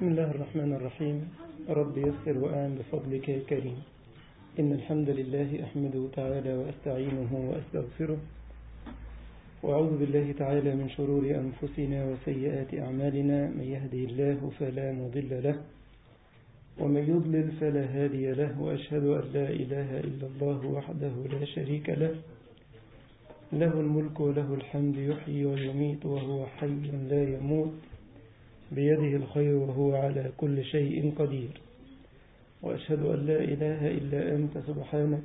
بسم الله الرحمن الرحيم رب يسر وأعن بفضلك يا كريم إن الحمد لله أحمده تعالى وأستعينه وأستغفره وأعوذ بالله تعالى من شرور أنفسنا وسيئات أعمالنا من يهده الله فلا مضل له ومن يضلل فلا هادي له وأشهد أن لا إله إلا الله وحده لا شريك له له الملك وله الحمد يحيي ويميت وهو حي لا يموت بيده الخير وهو على كل شيء قدير وأشهد أن لا إله إلا أنت سبحانك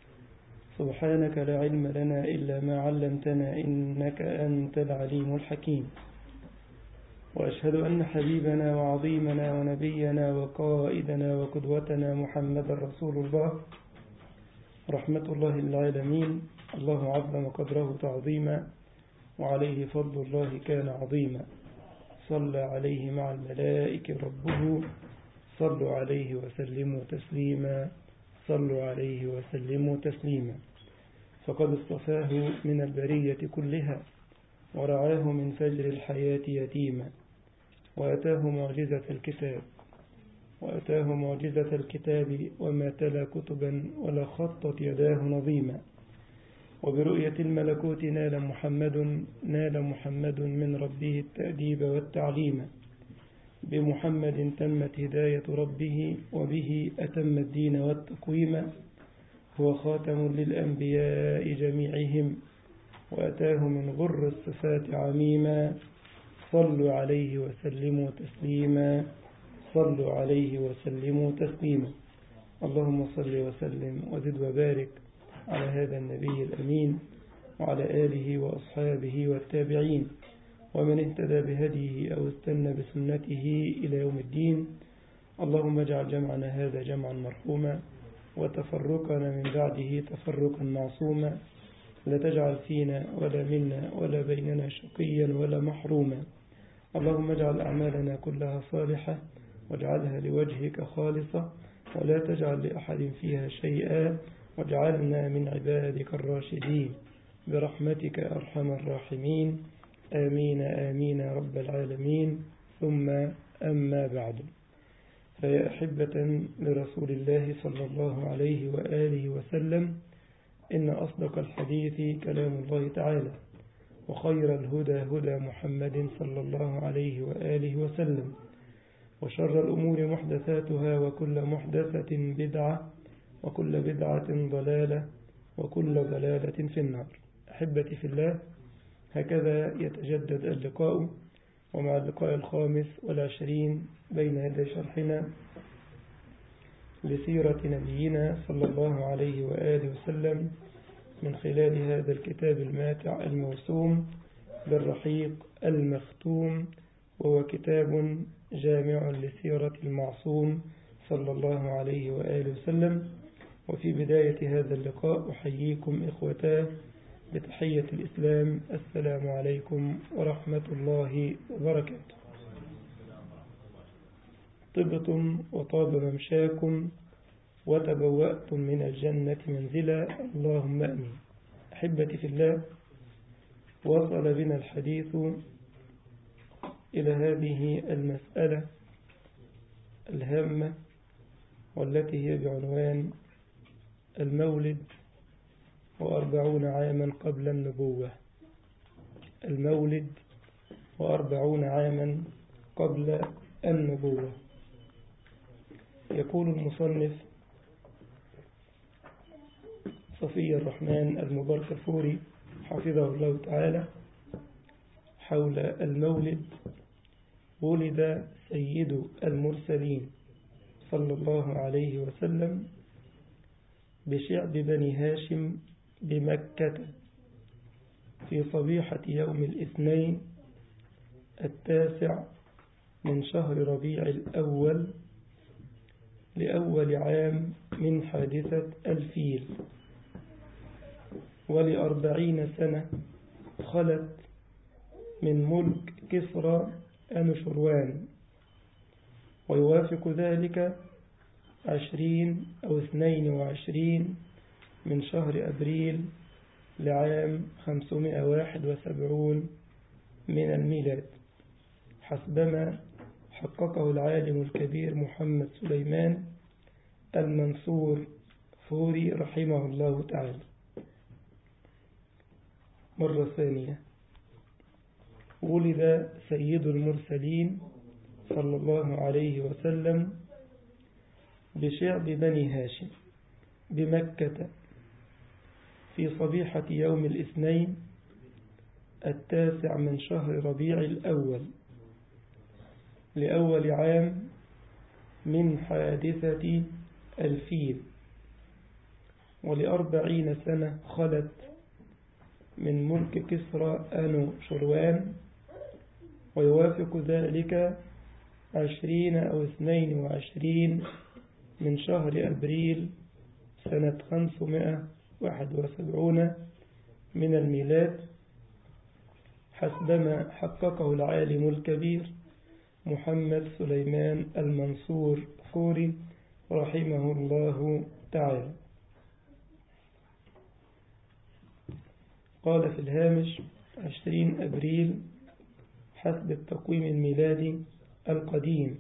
سبحانك لا علم لنا إلا ما علمتنا إنك أنت العليم الحكيم وأشهد أن حبيبنا وعظيمنا ونبينا وقائدنا وقدوتنا محمد رسول الله رحمة الله للعالمين الله عظم قدره تعظيما وعليه فضل الله كان عظيما صلى عليه مع الملائكة ربه صلوا عليه وسلموا تسليما صلوا عليه وسلموا تسليما فقد اصطفاه من البرية كلها ورعاه من فجر الحياة يتيما وأتاه معجزة الكتاب وأتاه معجزة الكتاب وما تلا كتبا ولا خطت يداه نظيما وبرؤية الملكوت نال محمد نال محمد من ربه التأديب والتعليم بمحمد تمت هداية ربه وبه أتم الدين والتقويم هو خاتم للأنبياء جميعهم وأتاه من غر الصفات عميما صلوا عليه وسلموا تسليما صلوا عليه وسلموا تسليما اللهم صل وسلم وزد وبارك على هذا النبي الأمين وعلى آله وأصحابه والتابعين ومن اهتدى بهديه أو استنى بسنته إلى يوم الدين اللهم اجعل جمعنا هذا جمعا مرحوما وتفرقنا من بعده تفرقا معصوما لا تجعل فينا ولا منا ولا بيننا شقيا ولا محروما اللهم اجعل أعمالنا كلها صالحة واجعلها لوجهك خالصة ولا تجعل لأحد فيها شيئا واجعلنا من عبادك الراشدين برحمتك أرحم الراحمين آمين آمين رب العالمين ثم أما بعد فيا أحبة لرسول الله صلى الله عليه وآله وسلم إن أصدق الحديث كلام الله تعالى وخير الهدى هدى محمد صلى الله عليه وآله وسلم وشر الأمور محدثاتها وكل محدثة بدعة وكل بدعة ضلالة وكل ضلالة في النار أحبتي في الله هكذا يتجدد اللقاء ومع اللقاء الخامس والعشرين بين يدي شرحنا لسيرة نبينا صلى الله عليه وآله وسلم من خلال هذا الكتاب الماتع الموسوم بالرحيق المختوم وهو كتاب جامع لسيرة المعصوم صلى الله عليه وآله وسلم وفي بداية هذا اللقاء أحييكم إخوتاه بتحية الإسلام السلام عليكم ورحمة الله وبركاته طبتم وطاب ممشاكم وتبوأتم من الجنة منزلا اللهم أمين أحبتي في الله وصل بنا الحديث إلى هذه المسألة الهامة والتي هي بعنوان المولد وأربعون عاما قبل النبوة المولد وأربعون عاما قبل النبوة يقول المصنف صفي الرحمن المبارك الفوري حفظه الله تعالى حول المولد ولد سيد المرسلين صلى الله عليه وسلم بشعب بني هاشم بمكة في صبيحة يوم الاثنين التاسع من شهر ربيع الأول لأول عام من حادثة الفيل ولأربعين سنة خلت من ملك كسرى أنشروان ويوافق ذلك عشرين أو اثنين وعشرين من شهر أبريل لعام خمسمائة واحد وسبعون من الميلاد حسبما حققه العالم الكبير محمد سليمان المنصور فوري رحمه الله تعالى مرة ثانية ولد سيد المرسلين صلى الله عليه وسلم بشعب بني هاشم بمكة في صبيحة يوم الاثنين التاسع من شهر ربيع الأول لأول عام من حادثة الفيل ولأربعين سنة خلت من ملك كسرى أنو شروان ويوافق ذلك عشرين أو اثنين وعشرين من شهر أبريل سنة خمسمائة واحد وسبعون من الميلاد حسبما حققه العالم الكبير محمد سليمان المنصور فوري رحمه الله تعالى قال في الهامش عشرين أبريل حسب التقويم الميلادي القديم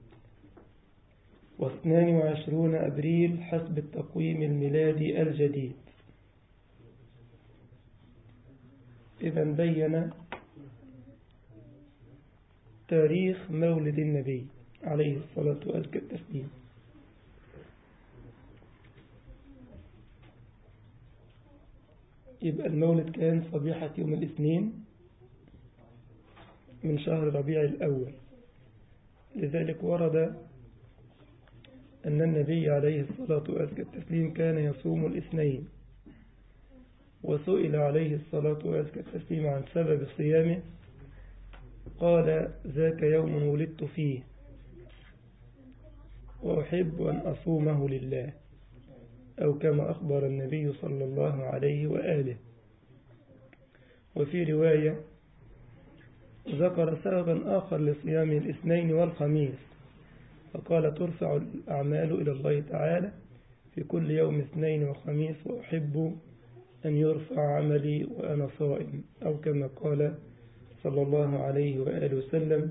واثنان وعشرون أبريل حسب التقويم الميلادي الجديد إذا بين تاريخ مولد النبي عليه الصلاة والتسليم يبقى المولد كان صبيحة يوم الاثنين من شهر ربيع الأول لذلك ورد أن النبي عليه الصلاة والتسليم كان يصوم الاثنين وسئل عليه الصلاة والتسليم عن سبب صيامه قال ذاك يوم ولدت فيه وأحب أن أصومه لله أو كما أخبر النبي صلى الله عليه وآله وفي رواية ذكر سببا آخر لصيام الاثنين والخميس فقال ترفع الأعمال إلى الله تعالى في كل يوم اثنين وخميس وأحب أن يرفع عملي وأنا صائم أو كما قال صلى الله عليه وآله وسلم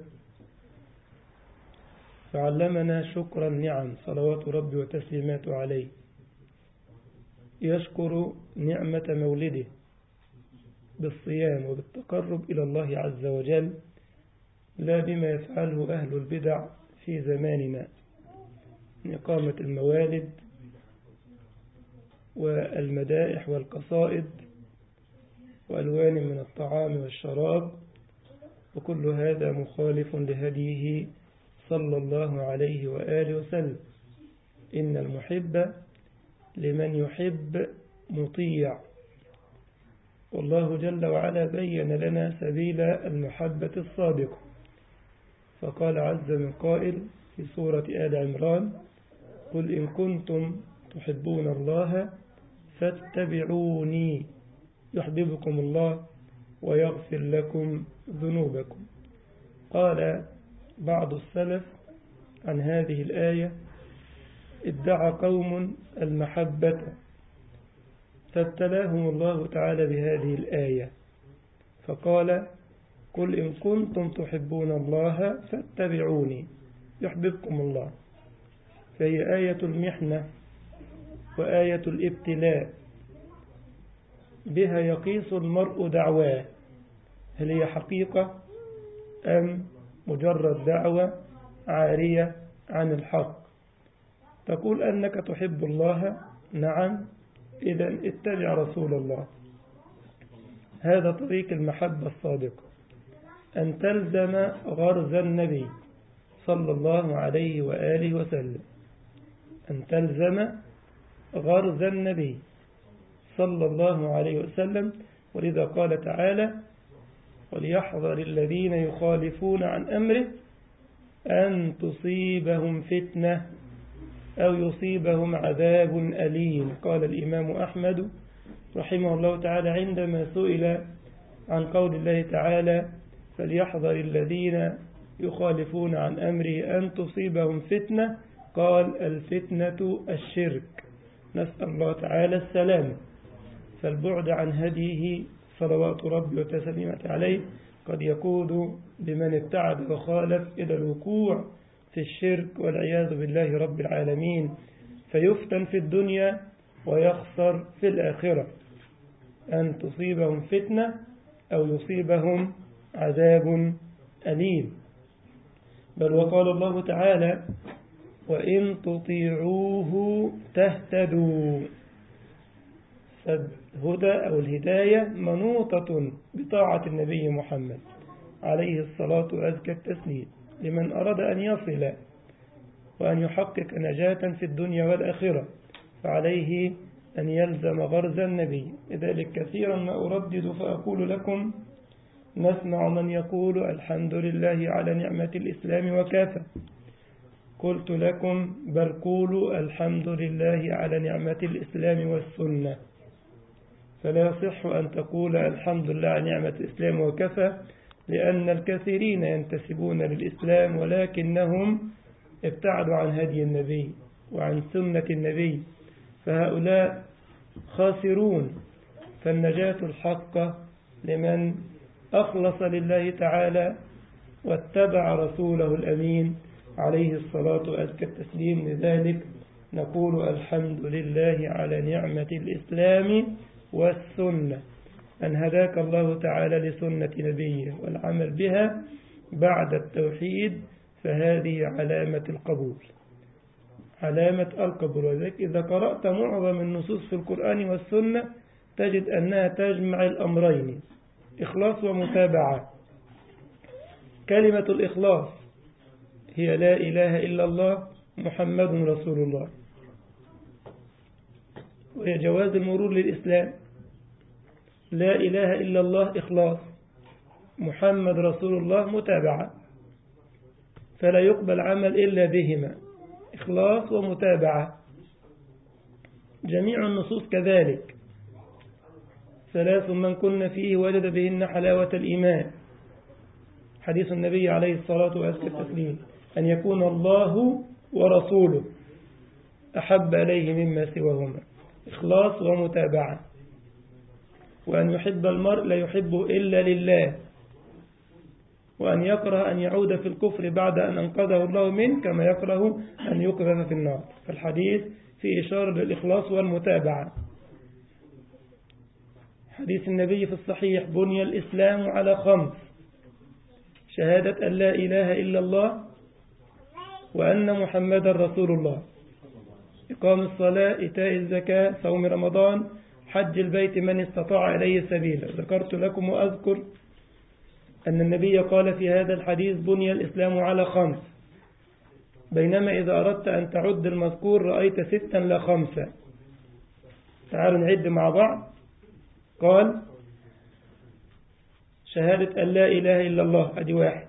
فعلمنا شكر النعم صلوات ربي وتسليماته عليه يشكر نعمة مولده بالصيام وبالتقرب إلى الله عز وجل لا بما يفعله أهل البدع في زماننا من إقامة الموالد والمدائح والقصائد وألوان من الطعام والشراب وكل هذا مخالف لهديه صلى الله عليه وآله وسلم إن المحب لمن يحب مطيع والله جل وعلا بين لنا سبيل المحبة الصادقة فقال عز من قائل في سورة آل عمران قل إن كنتم تحبون الله فاتبعوني يحببكم الله ويغفر لكم ذنوبكم قال بعض السلف عن هذه الآية ادعى قوم المحبة فابتلاهم الله تعالى بهذه الآية فقال قل إن كنتم تحبون الله فاتبعوني يحببكم الله فهي آية المحنة وآية الابتلاء بها يقيس المرء دعواه هل هي حقيقة أم مجرد دعوة عارية عن الحق تقول أنك تحب الله نعم إذا اتبع رسول الله هذا طريق المحبة الصادقة أن تلزم غرز النبي صلى الله عليه وآله وسلم أن تلزم غرز النبي صلى الله عليه وسلم ولذا قال تعالى وليحذر الذين يخالفون عن أمره أن تصيبهم فتنة أو يصيبهم عذاب أليم قال الإمام أحمد رحمه الله تعالى عندما سئل عن قول الله تعالى فليحذر الذين يخالفون عن أمره أن تصيبهم فتنة قال الفتنة الشرك نسأل الله تعالى السلام فالبعد عن هديه صلوات ربي وتسليمات عليه قد يقود بمن ابتعد وخالف إلى الوقوع في الشرك والعياذ بالله رب العالمين فيفتن في الدنيا ويخسر في الآخرة أن تصيبهم فتنة أو يصيبهم عذاب أليم بل وقال الله تعالى وإن تطيعوه تهتدوا فالهدى أو الهداية منوطة بطاعة النبي محمد عليه الصلاة وأزكى التسليم لمن أراد أن يصل وأن يحقق نجاة في الدنيا والآخرة فعليه أن يلزم غرز النبي لذلك كثيرا ما أردد فأقول لكم نسمع من يقول الحمد لله على نعمة الإسلام وكافة قلت لكم بل قولوا الحمد لله على نعمة الإسلام والسنة فلا يصح أن تقول الحمد لله على نعمة الإسلام وكفى لأن الكثيرين ينتسبون للإسلام ولكنهم ابتعدوا عن هدي النبي وعن سنة النبي فهؤلاء خاسرون فالنجاة الحقة لمن أخلص لله تعالى واتبع رسوله الأمين عليه الصلاة وأزكى التسليم لذلك نقول الحمد لله على نعمة الإسلام والسنة أن هداك الله تعالى لسنة نبيه والعمل بها بعد التوحيد فهذه علامة القبول علامة القبول وذلك إذا قرأت معظم النصوص في القرآن والسنة تجد أنها تجمع الأمرين إخلاص ومتابعة كلمة الإخلاص هي لا إله إلا الله محمد رسول الله وهي جواز المرور للإسلام لا إله إلا الله إخلاص محمد رسول الله متابعة فلا يقبل عمل إلا بهما إخلاص ومتابعة جميع النصوص كذلك ثلاث من كن فيه وجد بهن حلاوة الإيمان حديث النبي عليه الصلاة والسلام التسليم أن يكون الله ورسوله أحب عليه مما سواهما إخلاص ومتابعة وأن يحب المرء لا يحبه إلا لله وأن يكره أن يعود في الكفر بعد أن أنقذه الله منه كما يكره أن يقذف في النار فالحديث في إشارة للإخلاص والمتابعة حديث النبي في الصحيح بني الإسلام على خمس شهادة أن لا إله إلا الله وأن محمد رسول الله إقام الصلاة إيتاء الزكاة صوم رمضان حج البيت من استطاع إليه سبيلا ذكرت لكم وأذكر أن النبي قال في هذا الحديث بني الإسلام على خمس بينما إذا أردت أن تعد المذكور رأيت ستا لا خمسة تعالوا نعد مع بعض قال شهادة أن لا إله إلا الله أدي واحد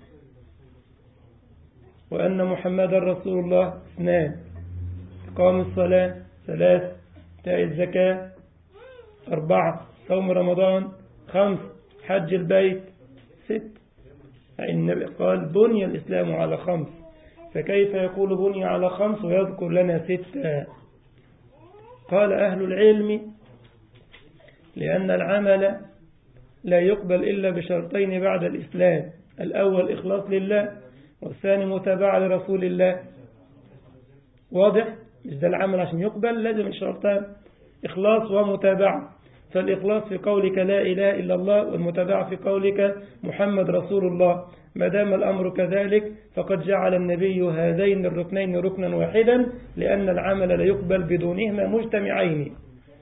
وأن محمد رسول الله اثنان إقام الصلاة ثلاث تاء الزكاة أربعة صوم رمضان خمس حج البيت ست النبي قال بني الإسلام على خمس فكيف يقول بني على خمس ويذكر لنا ستة قال أهل العلم لأن العمل لا يقبل إلا بشرطين بعد الإسلام الأول إخلاص لله والثاني متابعة لرسول الله واضح مش ده العمل عشان يقبل لازم الشرطان إخلاص ومتابعة فالإخلاص في قولك لا إله إلا الله والمتابعة في قولك محمد رسول الله ما دام الأمر كذلك فقد جعل النبي هذين الركنين ركنا واحدا لأن العمل لا يقبل بدونهما مجتمعين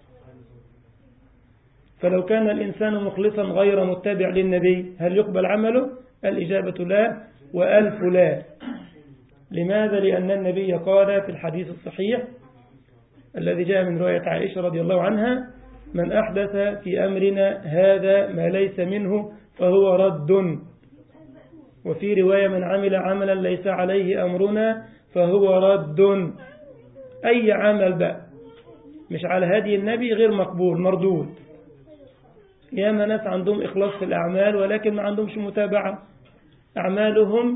فلو كان الإنسان مخلصا غير متبع للنبي هل يقبل عمله الإجابة لا وألف لا لماذا لأن النبي قال في الحديث الصحيح الذي جاء من رواية عائشة رضي الله عنها من أحدث في أمرنا هذا ما ليس منه فهو رد وفي رواية من عمل عملا ليس عليه أمرنا فهو رد أي عمل بقى مش على هدي النبي غير مقبول مردود ياما ناس عندهم إخلاص في الأعمال ولكن ما عندهمش متابعة أعمالهم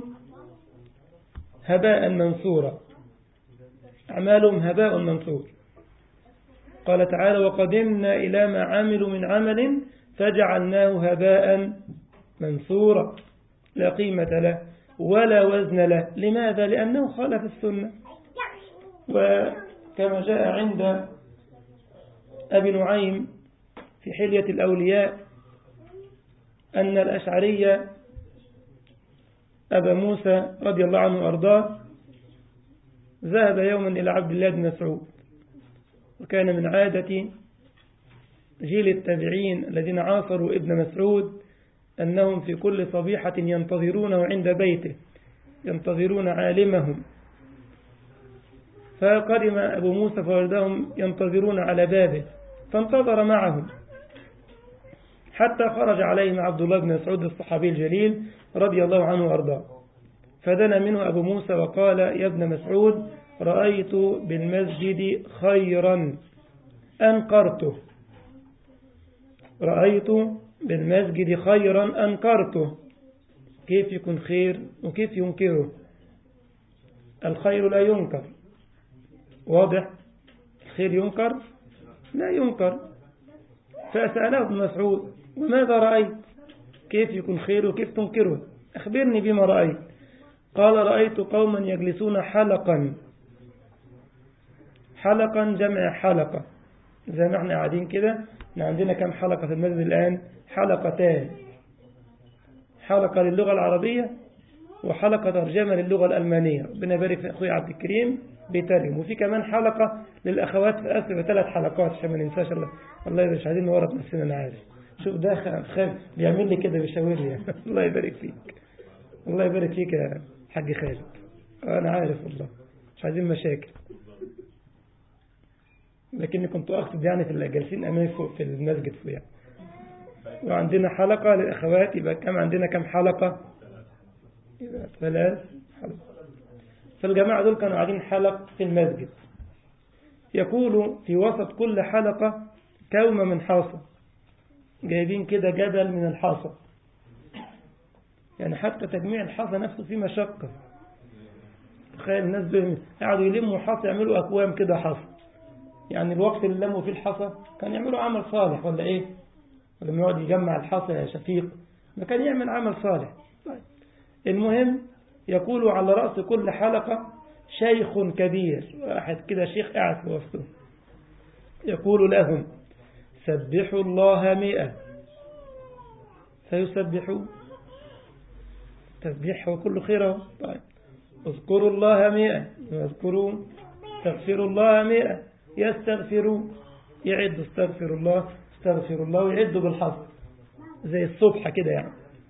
هباء منصورا أعمالهم هباء منصور قال تعالى وقدمنا إلى ما عملوا من عمل فجعلناه هباء منصورة لا قيمة له ولا وزن له لماذا؟ لأنه خالف السنة وكما جاء عند أبي نعيم في حلية الأولياء أن الأشعرية أبا موسى رضي الله عنه وأرضاه ذهب يوما إلى عبد الله بن مسعود وكان من عادة جيل التابعين الذين عاصروا ابن مسعود أنهم في كل صبيحة ينتظرونه عند بيته ينتظرون عالمهم فقدم أبو موسى فوردهم ينتظرون على بابه فانتظر معهم حتى خرج عليهم عبد الله بن مسعود الصحابي الجليل رضي الله عنه وأرضاه فدنا منه أبو موسى وقال يا ابن مسعود رأيت بالمسجد خيرا أنقرته رأيت بالمسجد خيرا أنكرته كيف يكون خير وكيف ينكره الخير لا ينكر واضح الخير ينكر لا ينكر فسأله ابن مسعود وماذا رأيت كيف يكون خير وكيف تنكره أخبرني بما رأيت قال رأيت قوما يجلسون حلقا حلقا جمع حلقة زي ما احنا قاعدين كده احنا عندنا كم حلقة في المسجد الآن حلقتان حلقة للغة العربية وحلقة ترجمة للغة الألمانية ربنا يبارك في أخوي عبد الكريم بيترجم وفي كمان حلقة للأخوات في أسر ثلاث حلقات عشان ما ننساش الله الله يبارك مش عايزين نورط نفسنا أنا عارف شوف ده خال بيعمل لي كده بيشاور لي الله يبارك فيك الله يبارك فيك يا حاج خالد أنا عارف والله مش عايزين مشاكل لكني كنت أقصد يعني في الجالسين أمامي فوق في المسجد فوق يعني وعندنا حلقة للأخوات يبقى كم عندنا كم حلقة يبقى ثلاث حلقة فالجماعة دول كانوا قاعدين حلق في المسجد يقول في وسط كل حلقة كومة من حاصة جايبين كده جبل من الحاصة يعني حتى تجميع الحاصة نفسه فيه مشقة تخيل الناس دول قعدوا يلموا حاصة يعملوا أكوام كده حاصة يعني الوقت اللي لموا فيه الحصى كان يعملوا عمل صالح ولا ايه ولما يقعد يجمع الحصى يا شفيق ما كان يعمل عمل صالح طيب. المهم يقول على رأس كل حلقة شيخ كبير واحد كده شيخ قاعد في وسطه يقول لهم سبحوا الله مئة فيسبحوا تسبيح وكل خير طيب اذكروا الله مئة واذكروا استغفروا الله مئة يستغفروا يعدوا استغفر الله استغفر الله ويعدوا بالحظ زي الصبح كده يعني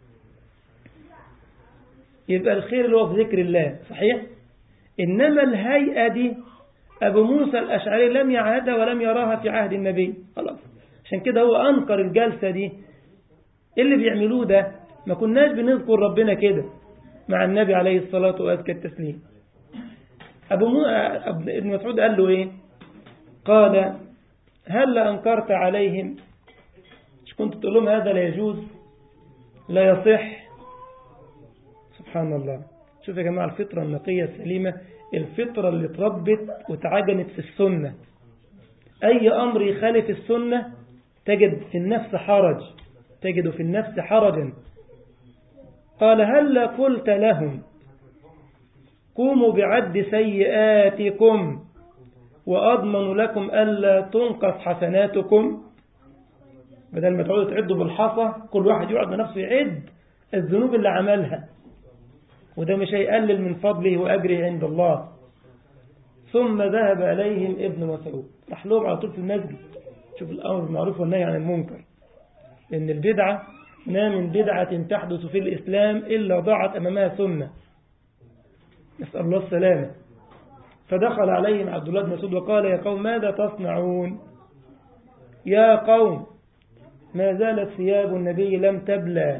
يبقى الخير اللي هو في ذكر الله صحيح إنما الهيئة دي أبو موسى الأشعري لم يعهدها ولم يراها في عهد النبي خلاص عشان كده هو أنكر الجلسة دي اللي بيعملوه ده ما كناش بنذكر ربنا كده مع النبي عليه الصلاة وأزكى التسليم أبو مو... ابن مسعود قال له إيه قال هل أنكرت عليهم مش كنت تقول لهم هذا لا يجوز لا يصح سبحان الله شوف يا جماعة الفطرة النقية السليمة الفطرة اللي تربت وتعجنت في السنة أي أمر يخالف السنة تجد في النفس حرج تجد في النفس حرجا قال هل قلت لهم قوموا بعد سيئاتكم وأضمن لكم ألا تنقص حسناتكم بدل ما تقعدوا تعدوا بالحصى كل واحد يقعد بنفسه يعد الذنوب اللي عملها وده مش هيقلل من فضله وأجره عند الله ثم ذهب إليهم ابن مسعود راح لهم على طول في المسجد شوف الأمر بالمعروف والنهي عن المنكر لأن البدعة ما من بدعة تحدث في الإسلام إلا ضاعت أمامها سنة نسأل الله السلامة فدخل عليهم عبد الله بن مسعود وقال يا قوم ماذا تصنعون يا قوم ما زالت ثياب النبي لم تبلى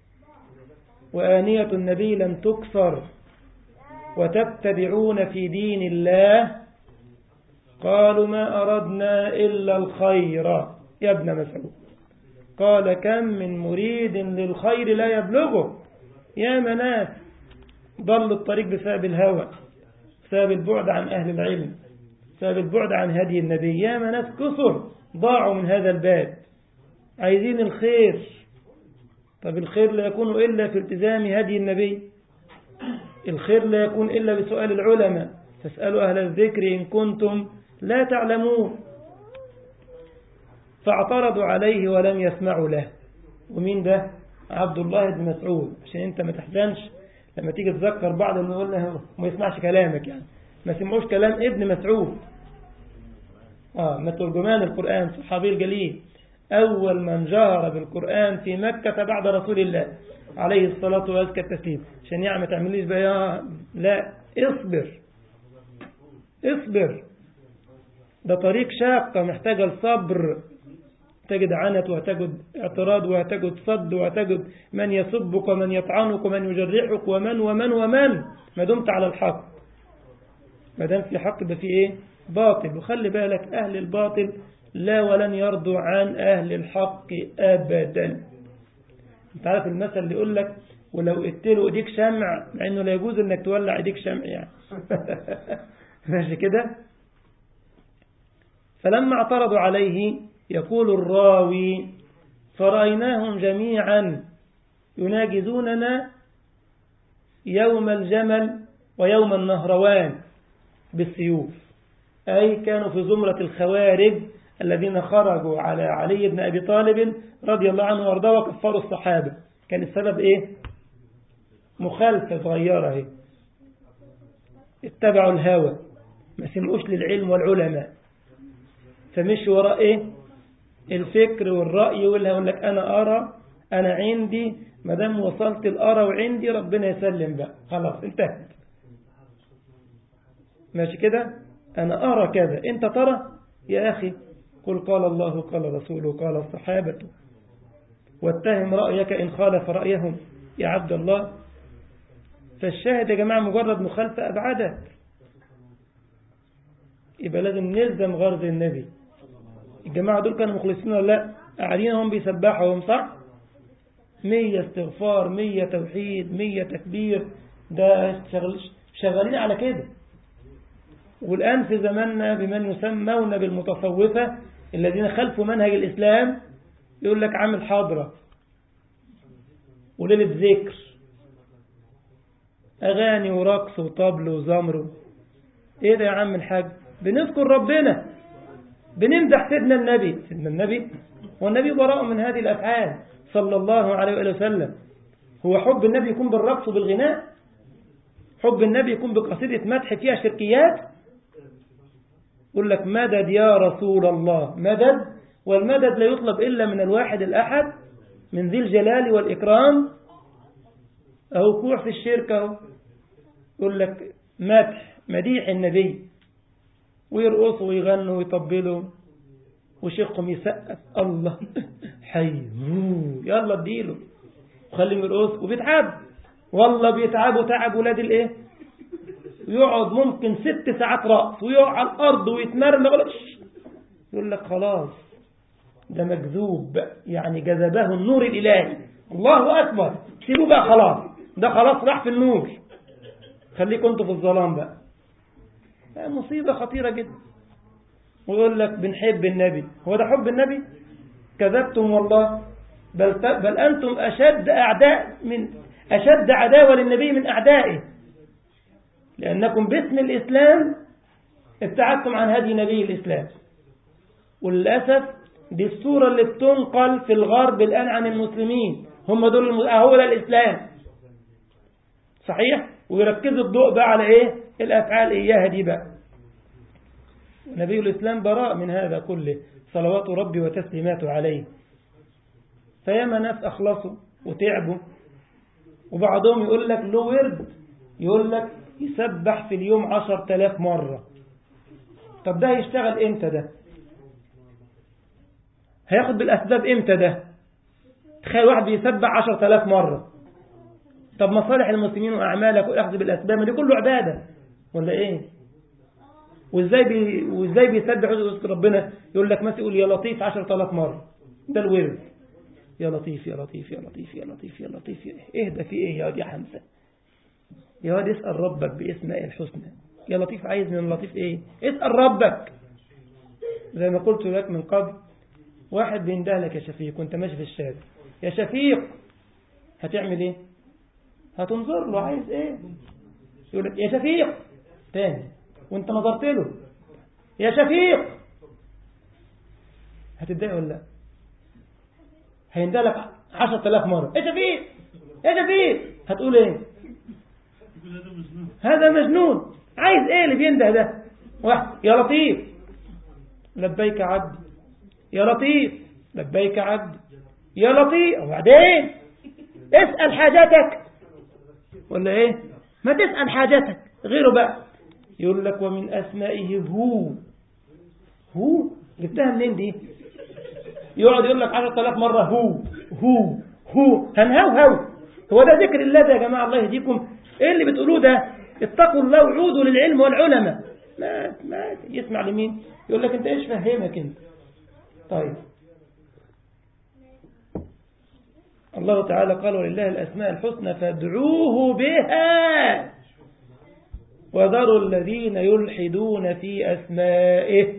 وآنية النبي لم تكسر وتتبعون في دين الله قالوا ما أردنا إلا الخير يا ابن مسعود قال كم من مريد للخير لا يبلغه يا مناس ضل الطريق بسبب الهوى بسبب البعد عن أهل العلم بسبب البعد عن هدي النبي يا مناس كثر ضاعوا من هذا الباب عايزين الخير طب الخير لا يكون إلا في التزام هدي النبي الخير لا يكون إلا بسؤال العلماء فاسألوا أهل الذكر إن كنتم لا تعلمون فاعترضوا عليه ولم يسمعوا له ومين ده عبد الله بن مسعود عشان انت ما تحزنش لما تيجي تذكر بعض اللي يقول له ما يسمعش كلامك يعني ما سمعوش كلام ابن مسعود اه ما ترجمان القرآن صحابي الجليل أول من جهر بالقرآن في مكة بعد رسول الله عليه الصلاة وأزكى التسليم عشان يعني ما تعمليش بقى يا لا اصبر اصبر ده طريق شاقة محتاجة الصبر تجد عنت وتجد اعتراض وتجد صد وتجد من يسبك ومن يطعنك ومن يجرحك ومن ومن ومن ما دمت على الحق ما دام في حق يبقى في ايه باطل وخلي بالك اهل الباطل لا ولن يرضوا عن اهل الحق ابدا انت عارف المثل اللي يقول لك ولو قلت له ايديك شمع مع انه لا يجوز انك تولع ايديك شمع يعني ماشي كده فلما اعترضوا عليه يقول الراوي فرأيناهم جميعا يناجزوننا يوم الجمل ويوم النهروان بالسيوف أي كانوا في زمرة الخوارج الذين خرجوا على علي بن أبي طالب رضي الله عنه وارضاه وكفروا الصحابة كان السبب إيه مخالفة صغيرة اهي اتبعوا الهوى ما سمعوش للعلم والعلماء فمشوا وراء ايه الفكر والرأي والهوى يقول لك انا ارى انا عندي ما دام وصلت الارى وعندي ربنا يسلم بقى خلاص انتهت ماشي كده انا ارى كذا انت ترى يا اخي قل قال الله قال رسوله قال الصحابة واتهم رأيك إن خالف رأيهم يا عبد الله فالشاهد يا جماعة مجرد مخالفة أبعدت يبقى لازم نلزم غرض النبي الجماعة دول كانوا مخلصين ولا لا قاعدين هم بيسبحوا هم صح مية استغفار مية توحيد مية تكبير ده شغل شغالين على كده والآن في زماننا بمن يسمون بالمتصوفة الذين خلفوا منهج الإسلام يقول لك عامل حاضرة وليلة ذكر أغاني ورقص وطبل وزمر إيه ده يا عم الحاج بنذكر ربنا بنمدح سيدنا النبي سيدنا النبي والنبي براء من هذه الأفعال صلى الله عليه وآله وسلم هو حب النبي يكون بالرقص وبالغناء حب النبي يكون بقصيدة مدح فيها شركيات يقول لك مدد يا رسول الله مدد والمدد لا يطلب إلا من الواحد الأحد من ذي الجلال والإكرام أو كوع في الشركة يقول لك مدح مديح النبي ويرقصوا ويغنوا ويطبلوا وشيخهم يسقف الله حي يلا اديله وخليهم يرقصوا وبيتعب والله بيتعبوا تعب ولاد الايه يقعد ممكن ست ساعات رقص ويقع على الارض ويتمرمغ يقول لك خلاص ده مجذوب يعني جذبه النور الالهي الله اكبر سيبوه بقى خلاص ده خلاص راح في النور خليكم انتوا في الظلام بقى مصيبة خطيرة جدا ويقول لك بنحب النبي هو ده حب النبي كذبتم والله بل, بل أنتم أشد أعداء من أشد عداوة للنبي من أعدائه لأنكم باسم الإسلام ابتعدتم عن هدي نبي الإسلام وللأسف دي الصورة اللي بتنقل في الغرب الآن عن المسلمين هم دول الم... هو ده الإسلام صحيح ويركزوا الضوء بقى على إيه الأفعال إياها دي بقى نبي الإسلام براء من هذا كله صلوات ربي وتسليماته عليه فياما ناس أخلصوا وتعبوا وبعضهم يقول لك له ورد يقول لك يسبح في اليوم عشر تلاف مرة طب ده هيشتغل امتى ده هياخد بالأسباب امتى ده تخيل واحد بيسبح عشر تلاف مرة طب مصالح المسلمين وأعمالك وأخذ بالأسباب ما دي كله عبادة ولا إيه وإزاي بي وإزاي بيسبح ويذكر ربنا يقول لك مثلا يقول يا لطيف عشر تلاف مرة ده الورد يا لطيف يا لطيف يا لطيف يا لطيف يا لطيف اهدى في ايه يا واد يا حمزة يا واد اسأل ربك باسماء الحسنى يا لطيف عايز من لطيف ايه اسأل ربك زي ما قلت لك من قبل واحد بينده لك يا شفيق وانت ماشي في الشارع يا شفيق هتعمل ايه هتنظر له عايز ايه يقول لك يا شفيق تاني وانت نظرت له يا شفيق هتتضايق ولا لا هيندلك عشرة آلاف مرة يا شفيق يا شفيق هتقول ايه هذا مجنون عايز ايه اللي بينده ده واحد يا لطيف لبيك عبدي يا لطيف لبيك عبدي يا لطيف وبعدين اسأل حاجتك ولا ايه ما تسأل حاجتك غيره بقى يقول لك ومن أسمائه هو هو جبتها منين دي يقعد يقول لك عشرة آلاف مرة هو هو هو هنهوهو هو ده ذكر الله ده يا جماعة الله يهديكم ايه اللي بتقولوه ده اتقوا الله وعودوا للعلم والعلماء ما ما يسمع لمين يقول لك انت ايش فهمك انت طيب الله تعالى قال ولله الأسماء الحسنى فادعوه بها وذروا الذين يلحدون في أسمائه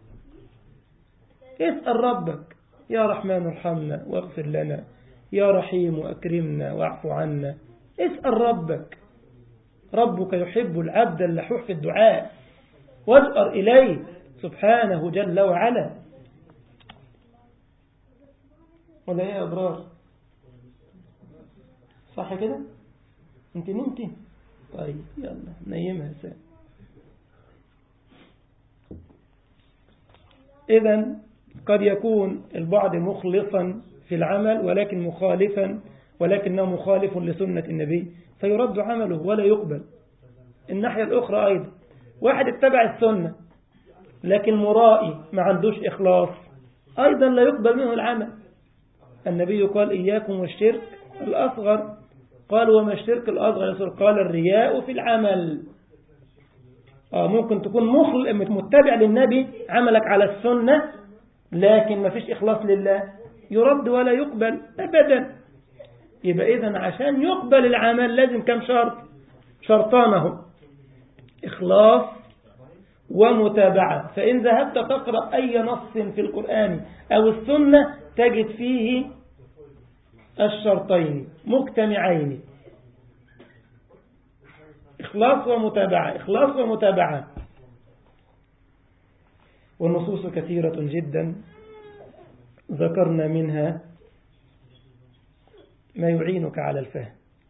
اسأل ربك يا رحمن ارحمنا واغفر لنا يا رحيم أكرمنا واعف عنا اسأل ربك ربك يحب العبد اللحوح في الدعاء واجأر إليه سبحانه جل وعلا ولا ايه يا أبرار صح كده انت نمتي طيب يلا نيمها سام إذا قد يكون البعض مخلصا في العمل ولكن مخالفا ولكنه مخالف لسنة النبي فيرد عمله ولا يقبل الناحية الأخرى أيضا واحد اتبع السنة لكن مرائي ما عندوش إخلاص أيضا لا يقبل منه العمل النبي قال إياكم والشرك الأصغر قال وما الشرك الأصغر قال الرياء في العمل آه ممكن تكون مخل متبع للنبي عملك على السنة لكن ما فيش إخلاص لله يرد ولا يقبل أبدا يبقى إذن عشان يقبل العمل لازم كم شرط شرطانه إخلاص ومتابعة فإن ذهبت تقرأ أي نص في القرآن أو السنة تجد فيه الشرطين مجتمعين إخلاص ومتابعة إخلاص ومتابعة والنصوص كثيرة جدا ذكرنا منها ما يعينك على الفهم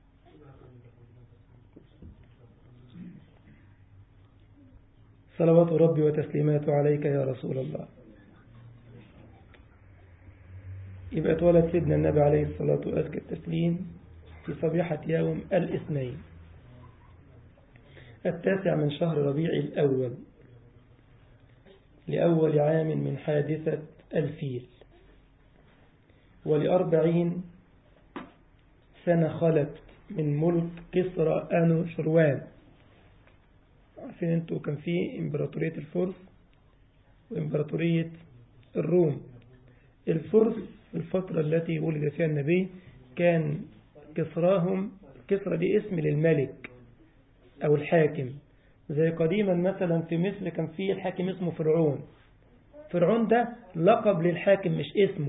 صلوات ربي وتسليماته عليك يا رسول الله يبقى اتولد سيدنا النبي عليه الصلاة وأزكى التسليم في صبيحة يوم الاثنين التاسع من شهر ربيع الأول لأول عام من حادثة الفيل ولأربعين سنة خلت من ملك كسرى أنو شروان عارفين انتوا كان في امبراطورية الفرس وامبراطورية الروم الفرس في الفترة التي ولد فيها النبي كان كسراهم كسرى دي اسم للملك أو الحاكم زي قديما مثلا في مصر كان في الحاكم اسمه فرعون فرعون ده لقب للحاكم مش اسمه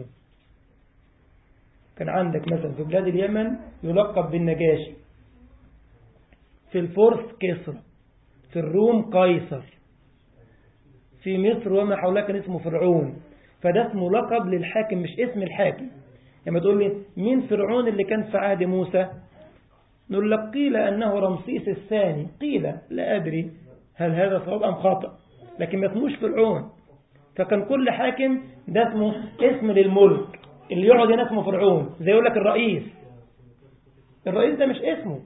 كان عندك مثلا في بلاد اليمن يلقب بالنجاشي في الفرس كسرى في الروم قيصر في مصر وما حولها كان اسمه فرعون فده اسمه لقب للحاكم مش اسم الحاكم لما تقول لي مين فرعون اللي كان في عهد موسى نقول لك قيل أنه رمسيس الثاني قيل لا أدري هل هذا صواب أم خطأ لكن ما اسموش فرعون فكان كل حاكم ده اسمه اسم للملك اللي يقعد هنا اسمه فرعون زي يقول لك الرئيس الرئيس ده مش اسمه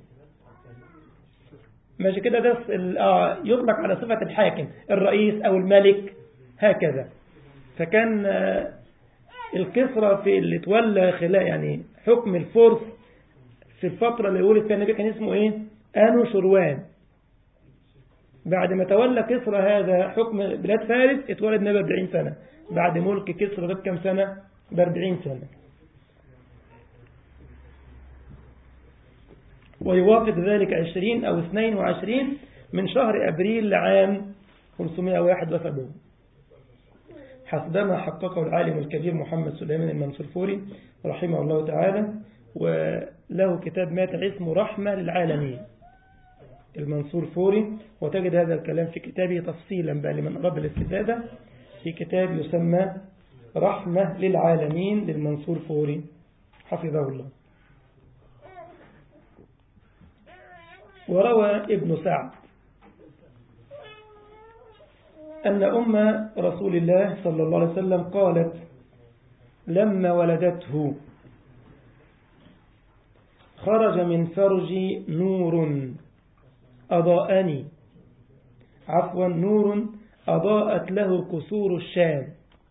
ماشي كده ده آه يطلق على صفة الحاكم الرئيس أو الملك هكذا فكان آه الكسرى في اللي تولى خلال يعني حكم الفرس في الفترة اللي ولد فيها النبي كان اسمه ايه آنو شروان بعد ما تولى كسرى هذا حكم بلاد فارس اتولد النبي 40 سنة بعد ملك كسرى ده بكم سنة ب 40 سنة ويوافق ذلك 20 أو 22 من شهر أبريل لعام 571 حسبما حققه العالم الكبير محمد سليمان المنصرفوري رحمه الله تعالى وله كتاب ماتع اسمه رحمة للعالمين المنصور فوري وتجد هذا الكلام في كتابه تفصيلا بقى لمن أراد الاستفادة في كتاب يسمى رحمة للعالمين للمنصور فوري حفظه الله وروى ابن سعد أن أم رسول الله صلى الله عليه وسلم قالت لما ولدته خرج من فرجي نور أضاءني عفوا نور أضاءت له كسور الشام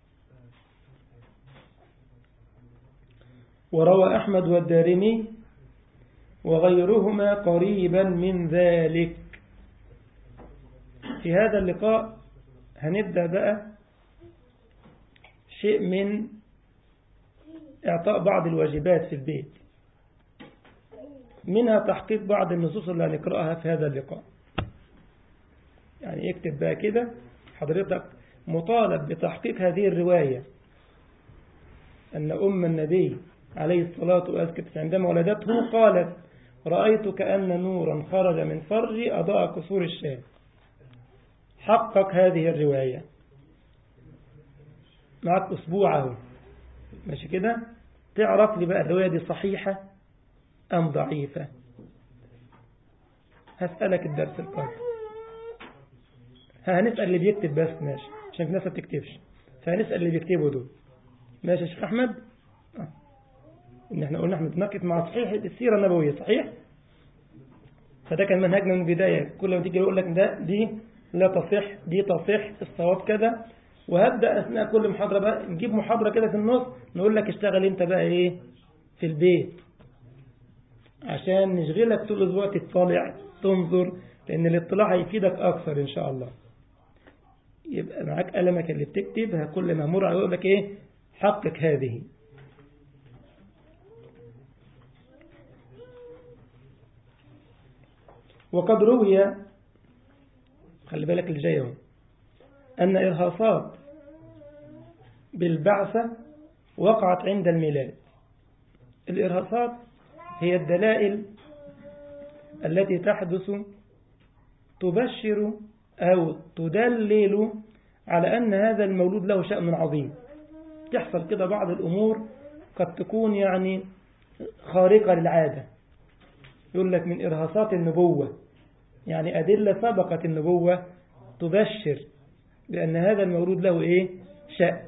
وروى أحمد والدارمي وغيرهما قريبا من ذلك في هذا اللقاء هنبدأ بقى شيء من إعطاء بعض الواجبات في البيت منها تحقيق بعض النصوص اللي هنقرأها في هذا اللقاء يعني اكتب بقى كده حضرتك مطالب بتحقيق هذه الرواية أن أم النبي عليه الصلاة والسلام عندما ولدته قالت رأيت كأن نورا خرج من فرجي أضاء كسور الشام حقق هذه الرواية معك أسبوعه ماشي كده تعرف لي بقى الرواية دي صحيحة أم ضعيفة هسألك الدرس القادم هنسأل اللي بيكتب بس ماشي عشان في ناس ما بتكتبش فهنسأل اللي بيكتبوا دول ماشي يا شيخ أحمد آه. إن احنا قلنا احنا بنركز مع صحيح السيرة النبوية صحيح فده كان منهجنا من البداية كل ما تيجي يقول لك ده دي لا تصح دي تصح الصواب كذا وهبدأ أثناء كل محاضرة بقى نجيب محاضرة كده في النص نقول لك اشتغل انت بقى ايه في البيت عشان نشغلك طول الأسبوع تطلع تنظر لأن الاطلاع هيفيدك أكثر إن شاء الله يبقى معاك قلمك اللي بتكتب كل ما مر يقول لك إيه حقق هذه وقد روي خلي بالك اللي جاي اهو أن إرهاصات بالبعثة وقعت عند الميلاد الإرهاصات هي الدلائل التي تحدث تبشر أو تدلل على أن هذا المولود له شأن عظيم تحصل كده بعض الأمور قد تكون يعني خارقة للعادة يقول لك من إرهاصات النبوة يعني أدلة سبقت النبوة تبشر بأن هذا المولود له إيه شأن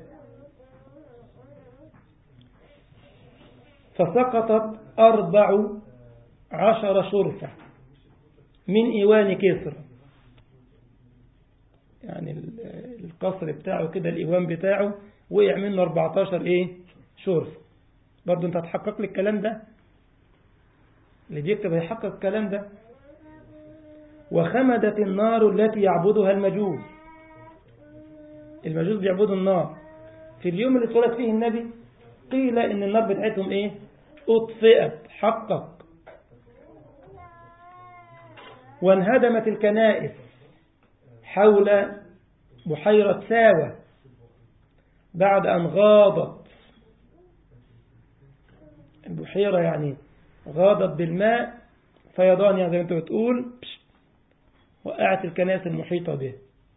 فسقطت أربع عشر شرفة من إيوان كسرى يعني القصر بتاعه كده الإيوان بتاعه وقع منه 14 إيه شرفة برضو أنت هتحقق لي الكلام ده اللي بيكتب هيحقق الكلام ده وخمدت النار التي يعبدها المجوس المجوس بيعبدوا النار في اليوم اللي اتولد فيه النبي قيل ان النار بتاعتهم ايه اطفئت حقق وانهدمت الكنائس حول بحيرة ساوة بعد أن غاضت البحيرة يعني غاضت بالماء فيضان يعني زي ما انت بتقول وقعت الكنائس المحيطة به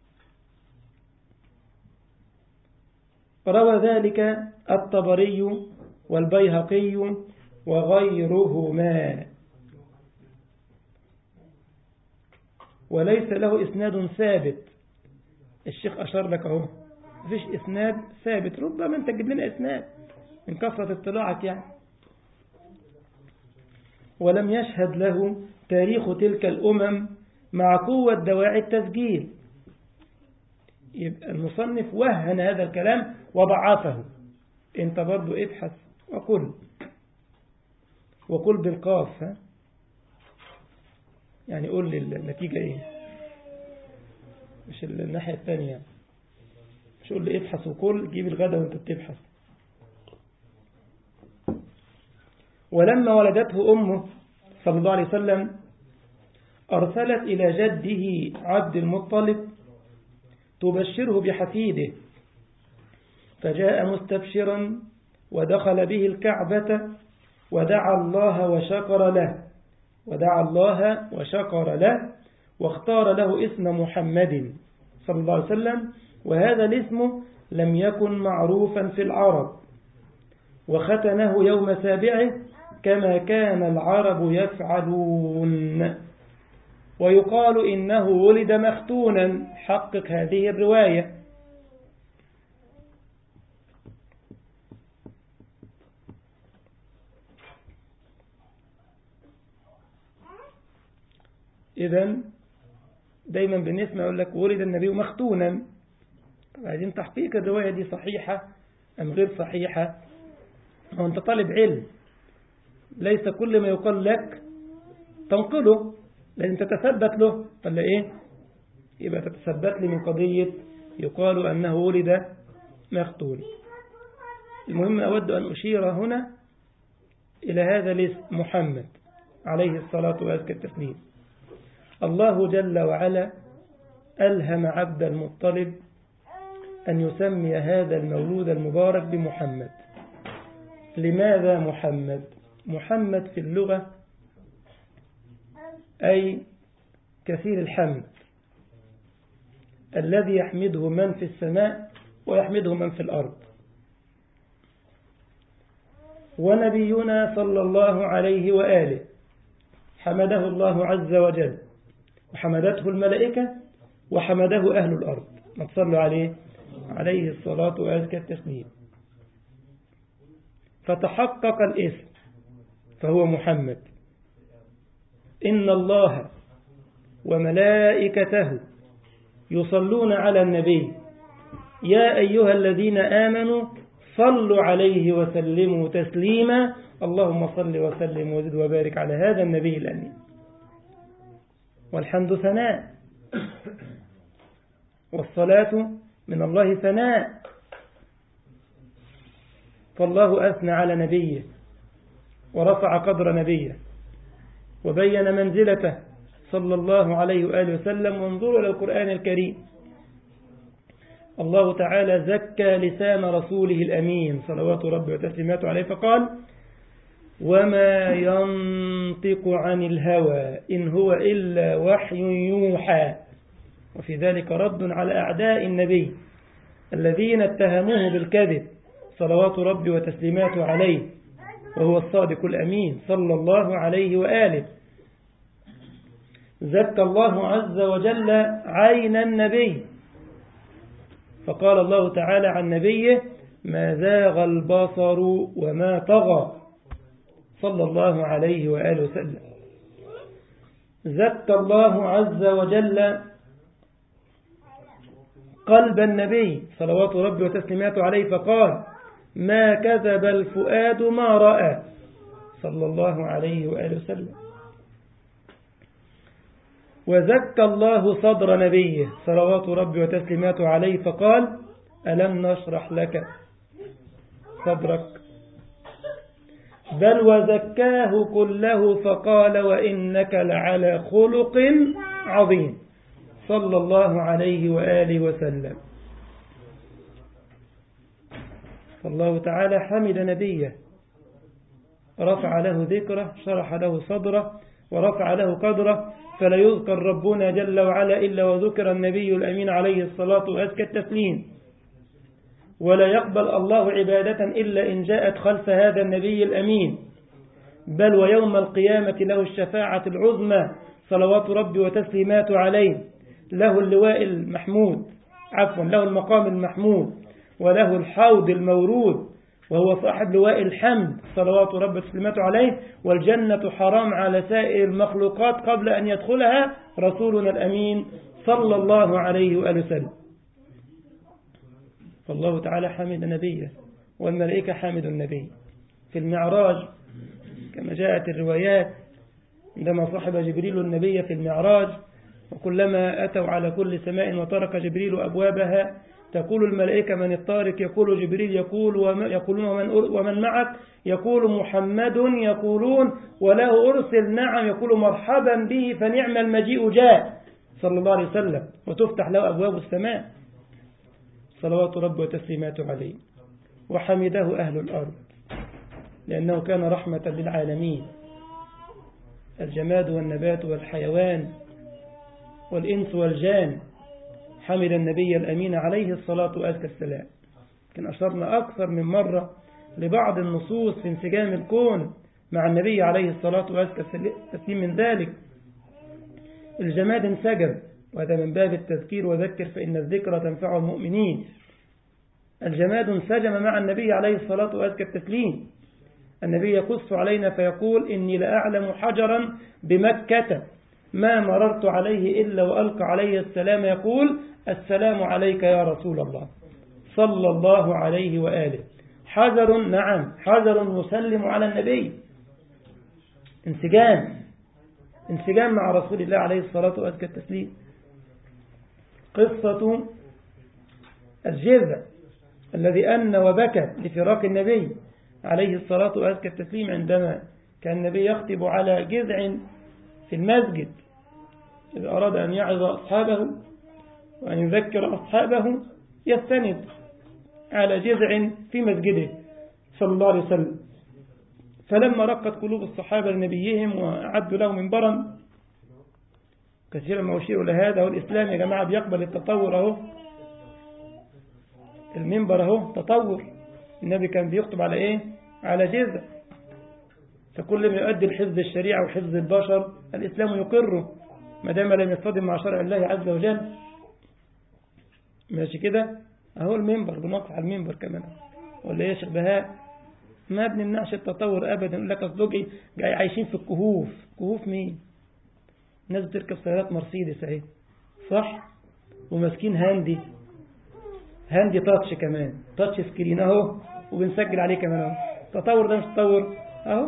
روى ذلك الطبري والبيهقي وغيرهما وليس له إسناد ثابت الشيخ أشار لك أهو مفيش إسناد ثابت ربما أنت تجيب لنا إسناد من كثرة اطلاعك يعني ولم يشهد له تاريخ تلك الأمم مع قوة دواعي التسجيل يبقى المصنف وهن هذا الكلام وضعفه انت برضو ابحث وقل وقل بالقاف ها يعني قول لي النتيجة ايه مش الناحية الثانية مش قول لي ابحث وقل جيب الغدا وانت بتبحث ولما ولدته أمه صلى الله عليه وسلم أرسلت إلى جده عبد المطلب تبشره بحفيده فجاء مستبشرا ودخل به الكعبة ودعا الله وشكر له ودعا الله وشكر له واختار له اسم محمد صلى الله عليه وسلم وهذا الاسم لم يكن معروفا في العرب وختنه يوم سابعه كما كان العرب يفعلون ويقال إنه ولد مختونا حقق هذه الرواية إذا دايما بنسمع يقول لك ولد النبي مختونا عايزين تحقيق الرواية دي صحيحة أم غير صحيحة هو أنت طالب علم ليس كل ما يقال لك تنقله لازم تتثبت له ولا إيه يبقى تتثبت لي من قضية يقال أنه ولد مختون المهم أود أن أشير هنا إلى هذا الاسم محمد عليه الصلاة وأزكى التسليم الله جل وعلا ألهم عبد المطلب أن يسمي هذا المولود المبارك بمحمد لماذا محمد محمد في اللغة أي كثير الحمد الذي يحمده من في السماء ويحمده من في الأرض ونبينا صلى الله عليه وآله حمده الله عز وجل وحمدته الملائكة وحمده أهل الأرض ما تصلوا عليه عليه الصلاة وأزكى التسليم فتحقق الاسم فهو محمد إن الله وملائكته يصلون على النبي يا أيها الذين آمنوا صلوا عليه وسلموا تسليما اللهم صل وسلم وزد وبارك على هذا النبي الأمين والحمد ثناء والصلاة من الله ثناء فالله أثنى على نبيه ورفع قدر نبيه وبين منزلته صلى الله عليه وآله وسلم وانظروا إلى القرآن الكريم الله تعالى زكى لسان رسوله الأمين صلوات ربي وتسليماته عليه فقال وما ينطق عن الهوى إن هو إلا وحي يوحى وفي ذلك رد على أعداء النبي الذين اتهموه بالكذب صلوات ربي وتسليماته عليه وهو الصادق الأمين صلى الله عليه وآله زكى الله عز وجل عين النبي فقال الله تعالى عن نبيه ما زاغ البصر وما طغى صلى الله عليه وآله وسلم زكى الله عز وجل قلب النبي صلوات ربي وتسليماته عليه فقال ما كذب الفؤاد ما رأى صلى الله عليه وآله وسلم وزكى الله صدر نبيه صلوات ربي وتسليماته عليه فقال ألم نشرح لك صدرك بل وزكاه كله فقال وإنك لعلى خلق عظيم صلى الله عليه وآله وسلم فالله تعالى حمد نبيه رفع له ذكره شرح له صدره ورفع له قدره فلا يذكر ربنا جل وعلا إلا وذكر النبي الأمين عليه الصلاة وأزكى التسليم ولا يقبل الله عبادة إلا إن جاءت خلف هذا النبي الأمين بل ويوم القيامة له الشفاعة العظمى صلوات ربي وتسليماته عليه له اللواء المحمود عفوا له المقام المحمود وله الحوض المورود وهو صاحب لواء الحمد صلوات رب وتسليماته عليه والجنة حرام على سائر المخلوقات قبل أن يدخلها رسولنا الأمين صلى الله عليه وآله وسلم فالله تعالى حمد نبيه والملائكة حمد النبي في المعراج كما جاءت الروايات عندما صحب جبريل النبي في المعراج وكلما أتوا على كل سماء وترك جبريل أبوابها تقول الملائكة من الطارق يقول جبريل يقول ومن يقولون ومن, ومن معك يقول محمد يقولون وله أرسل نعم يقول مرحبا به فنعم المجيء جاء صلى الله عليه وسلم وتفتح له أبواب السماء صلوات رب وتسليماته عليه وحمده أهل الأرض لأنه كان رحمة للعالمين الجماد والنبات والحيوان والإنس والجان حمل النبي الأمين عليه الصلاة وأزكى السلام كان أشرنا أكثر من مرة لبعض النصوص في انسجام الكون مع النبي عليه الصلاة وأزكى التسليم من ذلك الجماد انسجم وهذا من باب التذكير وذكر فإن الذكر تنفع المؤمنين الجماد انسجم مع النبي عليه الصلاة وأزكى التسليم النبي يقص علينا فيقول إني لأعلم حجرا بمكة ما مررت عليه إلا وألقى عليه السلام يقول السلام عليك يا رسول الله صلى الله عليه وآله حجر نعم حجر يسلم على النبي انسجام انسجام مع رسول الله عليه الصلاة وأزكى التسليم قصة الجذع الذي أن وبكى لفراق النبي عليه الصلاة وأزكى التسليم عندما كان النبي يخطب على جذع في المسجد إذا أراد أن يعظ أصحابه وأن يذكر أصحابه يستند على جذع في مسجده صلى الله عليه وسلم فلما رقت قلوب الصحابة لنبيهم وأعدوا له منبرا كثيرا ما أشير لهذا والإسلام يا جماعة بيقبل التطور أهو المنبر أهو تطور النبي كان بيخطب على إيه على جذع فكل ما يؤدي الحفظ الشريعة وحفظ البشر الإسلام يقره ما دام لم يصطدم مع شرع الله عز وجل ماشي كده أهو المنبر بنقف على المنبر كمان ولا إيه يا شيخ بهاء ما بنمنعش التطور أبدا يقول لك أصدقي جاي عايشين في الكهوف كهوف مين الناس بتركب سيارات مرسيدس اهي صح وماسكين هاندي هاندي تاتش كمان تاتش سكرين اهو وبنسجل عليه كمان اهو التطور ده مش تطور اهو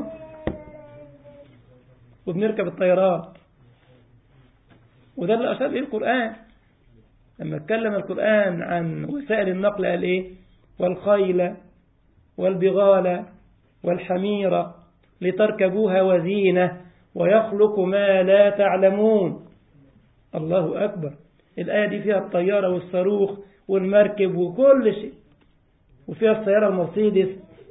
وبنركب الطيارات وده اللي أشار إليه القرآن لما اتكلم القرآن عن وسائل النقل قال إيه والخيل والبغال والحمير لتركبوها وزينة ويخلق ما لا تعلمون الله أكبر الآية دي فيها الطيارة والصاروخ والمركب وكل شيء وفيها السيارة المرسيدس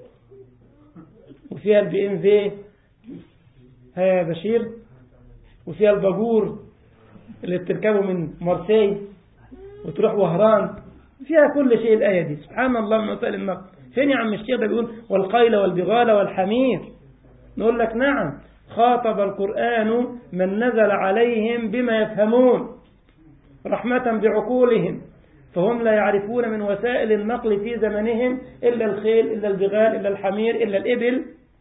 وفيها البي ام في ها يا بشير وفيها الباجور اللي بتركبه من مارسي وتروح وهران فيها كل شيء الآية دي سبحان الله من وسائل النقل فين يا عم الشيخ ده بيقول والخيل والبغال والحمير نقول لك نعم خاطب القرآن من نزل عليهم بما يفهمون رحمة بعقولهم فهم لا يعرفون من وسائل النقل في زمنهم إلا الخيل إلا البغال إلا الحمير إلا الإبل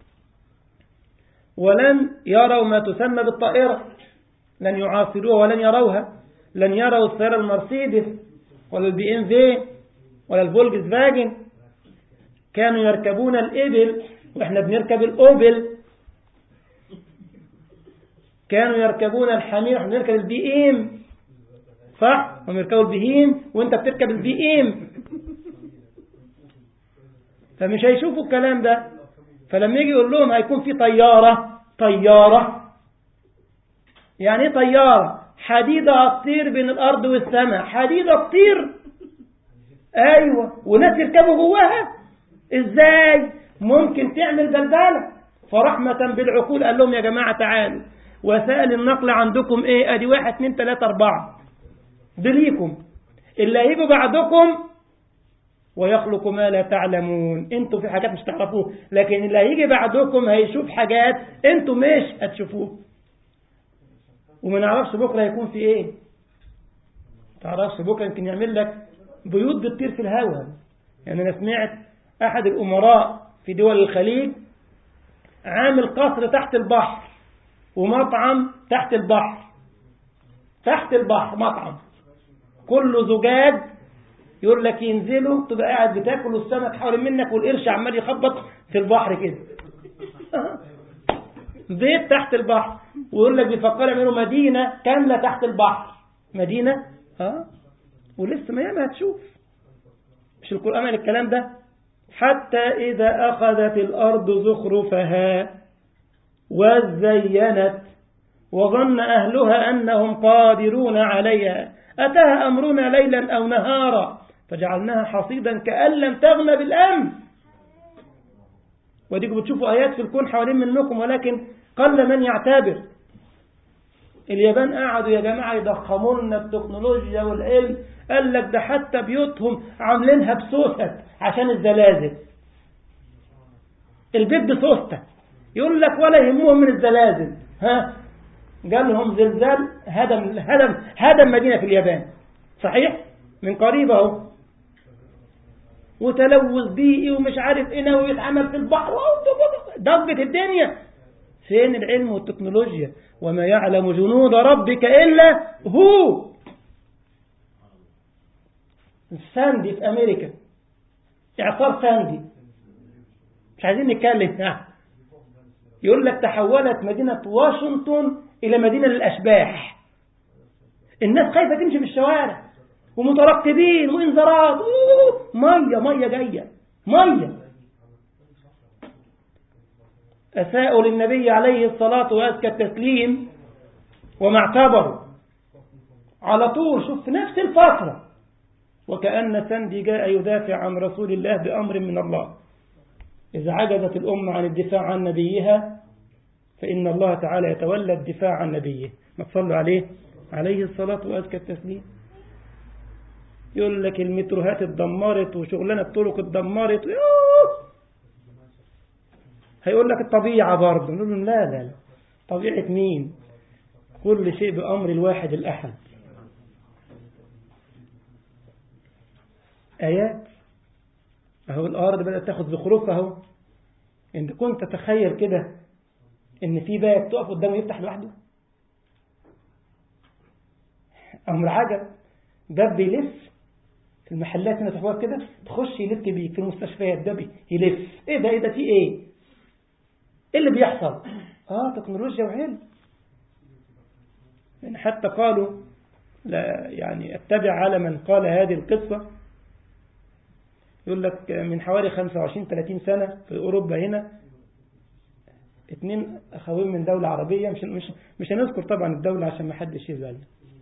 ولن يروا ما تسمى بالطائرة لن يعاصروها ولن يروها لن يروا السيارة المرسيدس ولا البي ام في ولا الفولكس فاجن كانوا يركبون الإبل وإحنا بنركب الأوبل كانوا يركبون الحمير احنا بنركب البي ام صح هم يركبوا البهيم وانت بتركب البي ام فمش هيشوفوا الكلام ده فلما يجي يقول لهم هيكون في طيارة طيارة يعني ايه طيارة حديدة هتطير بين الأرض والسماء حديدة تطير أيوة وناس يركبوا جواها إزاي ممكن تعمل بلبلة فرحمة بالعقول قال لهم يا جماعة تعالوا وسائل النقل عندكم ايه ادي واحد اتنين تلاتة اربعة دليكم اللي هيجوا بعدكم ويخلق ما لا تعلمون انتوا في حاجات مش تعرفوه لكن اللي هيجي بعدكم هيشوف حاجات انتوا مش هتشوفوه وما نعرفش بكرة هيكون في ايه تعرفش بكرة يمكن يعمل لك بيوت بتطير في الهواء يعني انا سمعت احد الامراء في دول الخليج عامل قصر تحت البحر ومطعم تحت البحر تحت البحر مطعم كله زجاج يقول لك ينزلوا تبقى قاعد بتاكل والسمك حوالين منك والقرش عمال يخبط في البحر كده بيت تحت البحر ويقول لك بيفكروا يعملوا مدينة كاملة تحت البحر مدينة ها ولسه ما ياما هتشوف مش القرآن قال الكلام ده حتى إذا أخذت الأرض زخرفها وزينت وظن أهلها أنهم قادرون عليها أتاها أمرنا ليلا أو نهارا فجعلناها حصيدا كأن لم تغن بالأمس وديكم بتشوفوا آيات في الكون حوالين منكم ولكن قل من يعتبر اليابان قعدوا يا جماعة يضخموا لنا التكنولوجيا والعلم قال لك ده حتى بيوتهم عاملينها بسوست عشان الزلازل البيت بسوستة يقول لك ولا يهمهم من الزلازل ها جالهم زلزال هدم هدم هدم مدينة في اليابان صحيح من قريب اهو وتلوث بيئي ومش عارف ايه ناوي يتعمل في البحر ضجت الدنيا فين العلم والتكنولوجيا وما يعلم جنود ربك إلا هو ساندي في أمريكا إعصار ساندي مش عايزين نتكلم يقول لك تحولت مدينة واشنطن إلى مدينة للأشباح الناس خايفة تمشي في الشوارع ومترقبين وإنذارات مية مية جاية مية أساءوا للنبي عليه الصلاة وأزكى التسليم وما اعتبروا على طول شوف في نفس الفترة وكأن سندي جاء يدافع عن رسول الله بأمر من الله إذا عجزت الأمة عن الدفاع عن نبيها فإن الله تعالى يتولى الدفاع عن نبيه ما تصلوا عليه عليه الصلاة وأزكى التسليم يقول لك المتروهات اتدمرت وشغلانة الطرق اتدمرت هيقول لك الطبيعة برضه نقول لهم لا لا لا طبيعة مين كل شيء بأمر الواحد الأحد آيات أهو الأرض بدأت تاخد زخرفها أهو أنت كنت تتخيل كده إن في باب تقف قدامه يفتح لوحده أمر عجب باب بيلف في المحلات هنا تحوها كده تخش يلف بيك في المستشفيات ده يلف ايه ده ايه ده في ايه ايه اللي بيحصل اه تكنولوجيا وعلم يعني حتى قالوا لا يعني اتبع على من قال هذه القصة يقول لك من حوالي 25 30 سنة في أوروبا هنا اتنين أخوين من دولة عربية مش مش مش هنذكر طبعا الدولة عشان ما حدش يزعل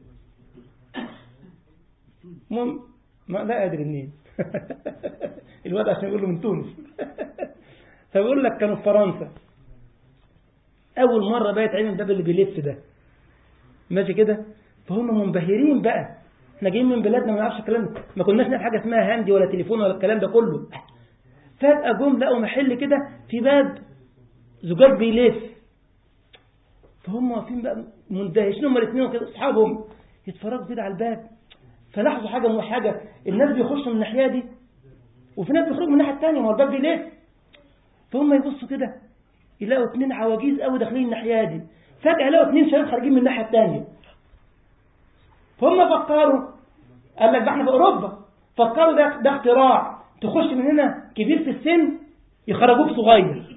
المهم ما لا أدري منين الواد عشان يقول له من تونس فبيقول لك كانوا في فرنسا أول مرة بقى يتعمل الباب اللي بيلف ده ماشي كده فهم منبهرين بقى احنا جايين من بلادنا ما نعرفش الكلام ده ما كناش نعرف حاجة اسمها هاندي ولا تليفون ولا الكلام ده كله فجأة جم لقوا محل كده في باب زجاج بيلف فهم واقفين بقى مندهشين هم الاثنين كده اصحابهم يتفرجوا كده على الباب فلاحظوا حاجة من حاجة الناس بيخشوا من الناحية دي وفي ناس بيخرجوا من الناحية الثانية ما الباب بيلف فهم يبصوا كده يلاقوا اثنين عواجيز قوي داخلين الناحية دي فجأة يلاقوا اثنين شباب خارجين من الناحية الثانية فهم فكروا قال لك ده احنا في أوروبا فكروا ده ده اختراع تخش من هنا كبير في السن يخرجوك صغير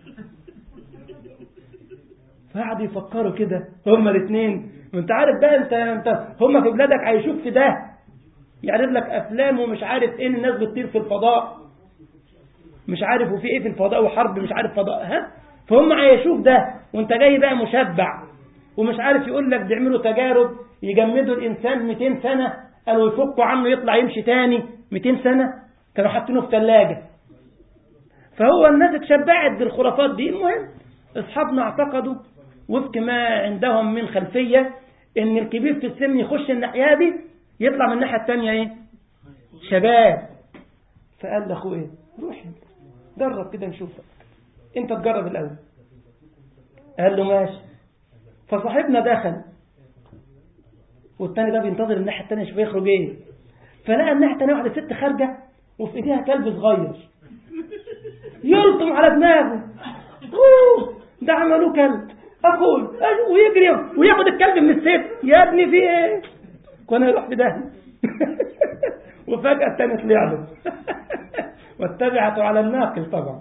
فقعدوا يفكروا كده هما الاثنين وانت عارف بقى انت انت هما في بلادك عايشوك في ده يعرض لك افلام ومش عارف ايه الناس بتطير في الفضاء مش عارف وفي ايه في الفضاء وحرب مش عارف فضاء ها فهم عايشوك ده وانت جاي بقى مشبع ومش عارف يقول لك بيعملوا تجارب يجمدوا الانسان 200 سنه قالوا يفكوا عنه يطلع يمشي تاني 200 سنه كانوا حاطينه في ثلاجه فهو الناس اتشبعت بالخرافات دي المهم اصحابنا اعتقدوا وفق ما عندهم من خلفيه ان الكبير في السن يخش الناحيه دي يطلع من الناحيه الثانيه ايه شباب فقال لاخوه ايه روح جرب كده نشوفك انت تجرب الاول قال له ماشي فصاحبنا دخل والتاني ده بينتظر الناحيه الثانيه يشوف يخرج ايه فلقى الناحيه الثانيه واحده ست خارجه وفي ايديها كلب صغير يلطم على دماغه اوه ده عملوه كلب اقول ويجري وياخد الكلب من الست يا ابني في ايه كنا يروح في ده وفجأة الثاني طلع له واتبعته على الناقل طبعا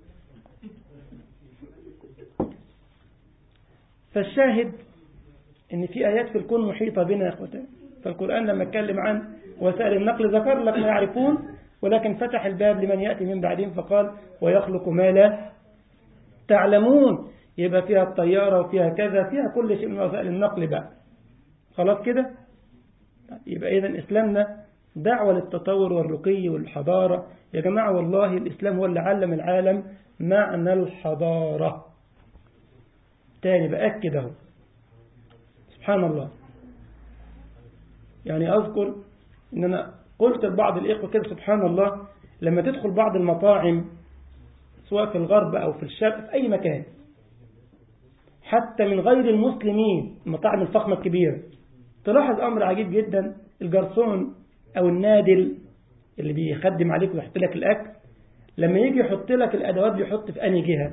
فالشاهد ان في ايات في الكون محيطة بنا يا اخوتي فالقرآن لما اتكلم عن وسائل النقل ذكر لك ما يعرفون ولكن فتح الباب لمن يأتي من بعدهم فقال ويخلق ما لا تعلمون يبقى فيها الطيارة وفيها كذا فيها كل شيء من وسائل النقل بقى خلاص كده يبقى إذا إسلامنا دعوة للتطور والرقي والحضارة يا جماعة والله الإسلام هو اللي علم العالم معنى الحضارة تاني بأكد اهو سبحان الله يعني أذكر إن أنا قلت لبعض الإخوة كده سبحان الله لما تدخل بعض المطاعم سواء في الغرب أو في الشرق في أي مكان حتى من غير المسلمين المطاعم الفخمة الكبيرة تلاحظ أمر عجيب جدا الجرسون أو النادل اللي بيخدم عليك ويحط لك الأكل لما يجي يحط لك الأدوات بيحط في أنهي جهة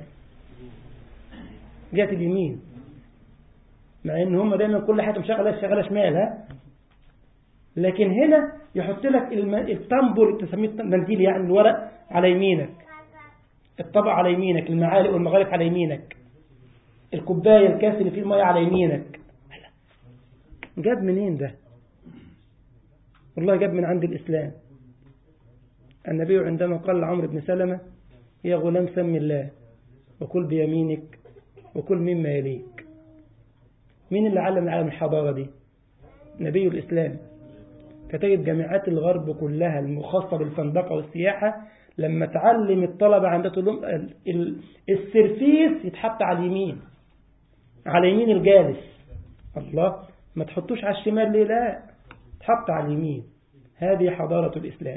جهة اليمين مع ان هم دايما كل حاجة مشغلة شغالة شمال ها لكن هنا يحط لك الم... التمبر اللي تسميه منديل يعني الورق على يمينك الطبق على يمينك المعالق والمغارف على يمينك الكوباية الكاس اللي فيه المية على يمينك جاب منين ده والله جاب من عند الإسلام النبي عندما قال لعمرو بن سلمة يا غلام سم الله وكل بيمينك وكل مما يليك مين اللي علم العالم الحضارة دي نبي الإسلام فتجد جامعات الغرب كلها المخصصة بالفندقة والسياحة لما تعلم الطلبة عندها تقول لهم السرفيس يتحط على اليمين على يمين الجالس الله ما تحطوش على الشمال ليه لا تحط على اليمين هذه حضارة الإسلام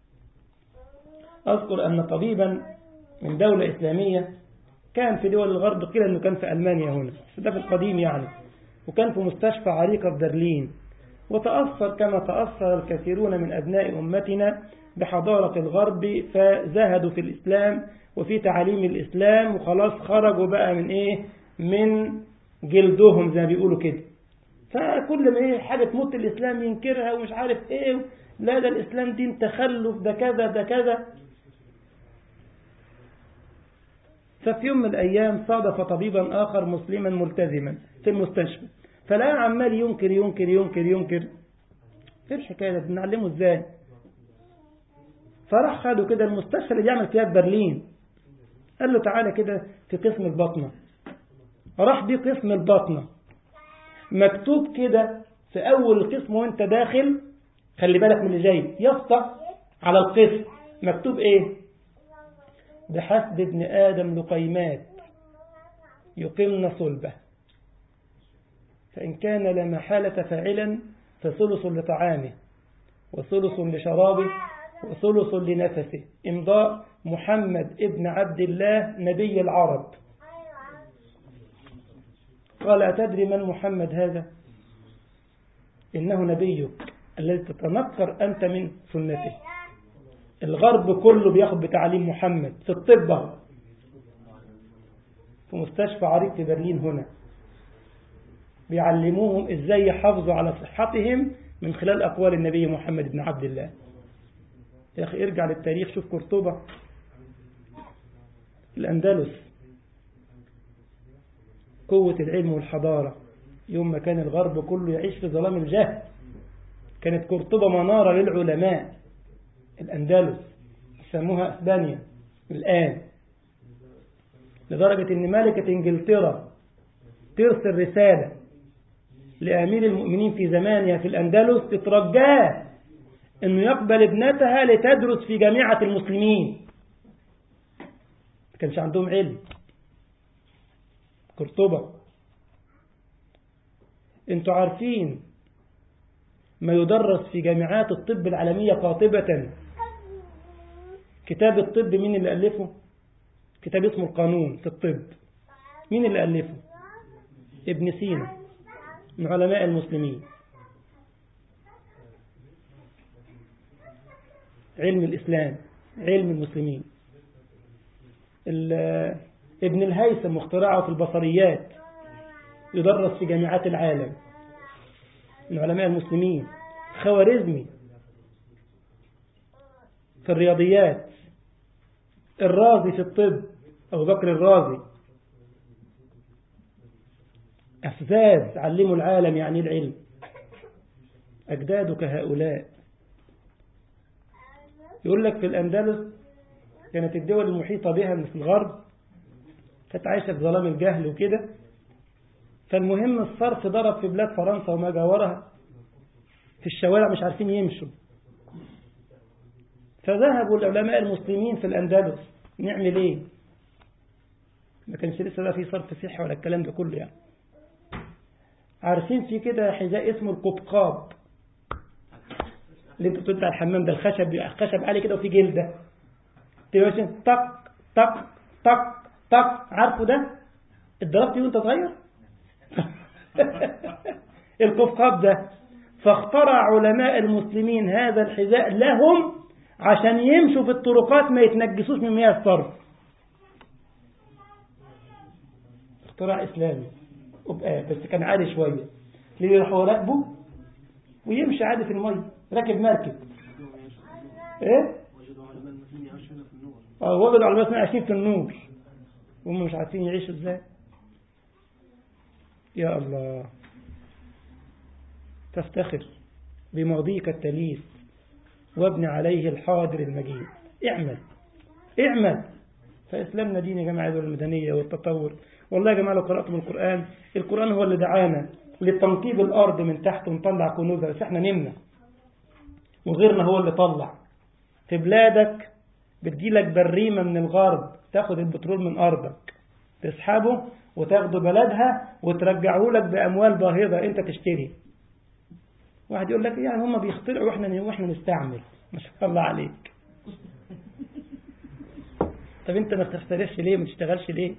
أذكر أن طبيبا من دولة إسلامية كان في دول الغرب قيل أنه كان في ألمانيا هنا ده في القديم يعني وكان في مستشفى عريقة في برلين وتأثر كما تأثر الكثيرون من أبناء أمتنا بحضارة الغرب فزهدوا في الإسلام وفي تعاليم الإسلام وخلاص خرجوا بقى من إيه من جلدهم زي ما بيقولوا كده فكل ما إيه حاجة تموت الإسلام ينكرها ومش عارف إيه لا ده الإسلام دين تخلف ده كذا ده كذا ففي يوم من الأيام صادف طبيبا آخر مسلما ملتزما في المستشفى فلا عمال ينكر ينكر ينكر ينكر ايه الحكاية ده بنعلمه ازاي فراح خده كده المستشفى اللي بيعمل فيها في برلين قال له تعالى كده في قسم البطنة راح بيه قسم البطنة مكتوب كده في أول القسم وانت داخل خلي بالك من اللي جاي يفتح على القسم مكتوب ايه بحسب ابن آدم لقيمات يقمن صلبه فإن كان لا محالة فاعلا فثلث لطعامه وثلث لشرابه وثلث لنفسه إمضاء محمد ابن عبد الله نبي العرب قال أتدري من محمد هذا إنه نبيك الذي تتنكر أنت من سنته الغرب كله بياخد بتعليم محمد في الطب في مستشفى عريق في برلين هنا بيعلموهم ازاي يحافظوا على صحتهم من خلال أقوال النبي محمد بن عبد الله يا أخي ارجع للتاريخ شوف قرطبة الأندلس قوة العلم والحضارة يوم ما كان الغرب كله يعيش في ظلام الجهل كانت قرطبة منارة للعلماء الأندلس يسموها أسبانيا الآن لدرجة أن ملكة إنجلترا ترسل رسالة لأمير المؤمنين في زمانها في الأندلس تترجاه أنه يقبل ابنتها لتدرس في جامعة المسلمين ما كانش عندهم علم قرطبة انتوا عارفين ما يدرس في جامعات الطب العالمية قاطبة كتاب الطب مين اللي ألفه كتاب اسمه القانون في الطب مين اللي ألفه ابن سينا من علماء المسلمين علم الإسلام علم المسلمين ابن الهيثم مخترعه في البصريات يدرس في جامعات العالم من علماء المسلمين خوارزمي في الرياضيات الرازي في الطب أبو بكر الرازي أفزاز علموا العالم يعني العلم أجدادك هؤلاء يقول لك في الأندلس كانت الدول المحيطة بها في الغرب كانت عايشة في ظلام الجهل وكده فالمهم الصرف ضرب في بلاد فرنسا وما جاورها في الشوارع مش عارفين يمشوا فذهبوا العلماء المسلمين في الأندلس نعمل إيه ما كانش لسه بقى في صرف صحي ولا الكلام ده كله يعني عارفين في كده حذاء اسمه القبقاب اللي انت بتطلع الحمام ده الخشب خشب عالي كده وفي جلده تبقى طق طق طق طق عارفه ده اتضربت وانت صغير القفقاب ده فاخترع علماء المسلمين هذا الحذاء لهم عشان يمشوا في الطرقات ما يتنجسوش من مياه الصرف اختراع اسلامي بس كان عالي شويه ليه يروحوا راكبه ويمشي عادي في الميه راكب مركب ايه اه وجدوا علماء اسمها عايشين في النور وهم مش عارفين يعيشوا ازاي يا الله تفتخر بماضيك التليث وابن عليه الحاضر المجيد اعمل اعمل فإسلامنا دين يا جماعة المدنية والتطور والله يا جماعة لو قرأتم القرآن القرآن هو اللي دعانا لتنقيب الأرض من تحت ونطلع كنوزها بس احنا نمنا وغيرنا هو اللي طلع في بلادك بتجيلك بريمة من الغرب تاخد البترول من أرضك تسحبه وتاخده بلدها وترجعه لك بأموال باهظة أنت تشتري واحد يقول لك يعني هم بيخترعوا واحنا واحنا نستعمل ما شاء الله عليك طب انت ما تخترعش ليه ما تشتغلش ليه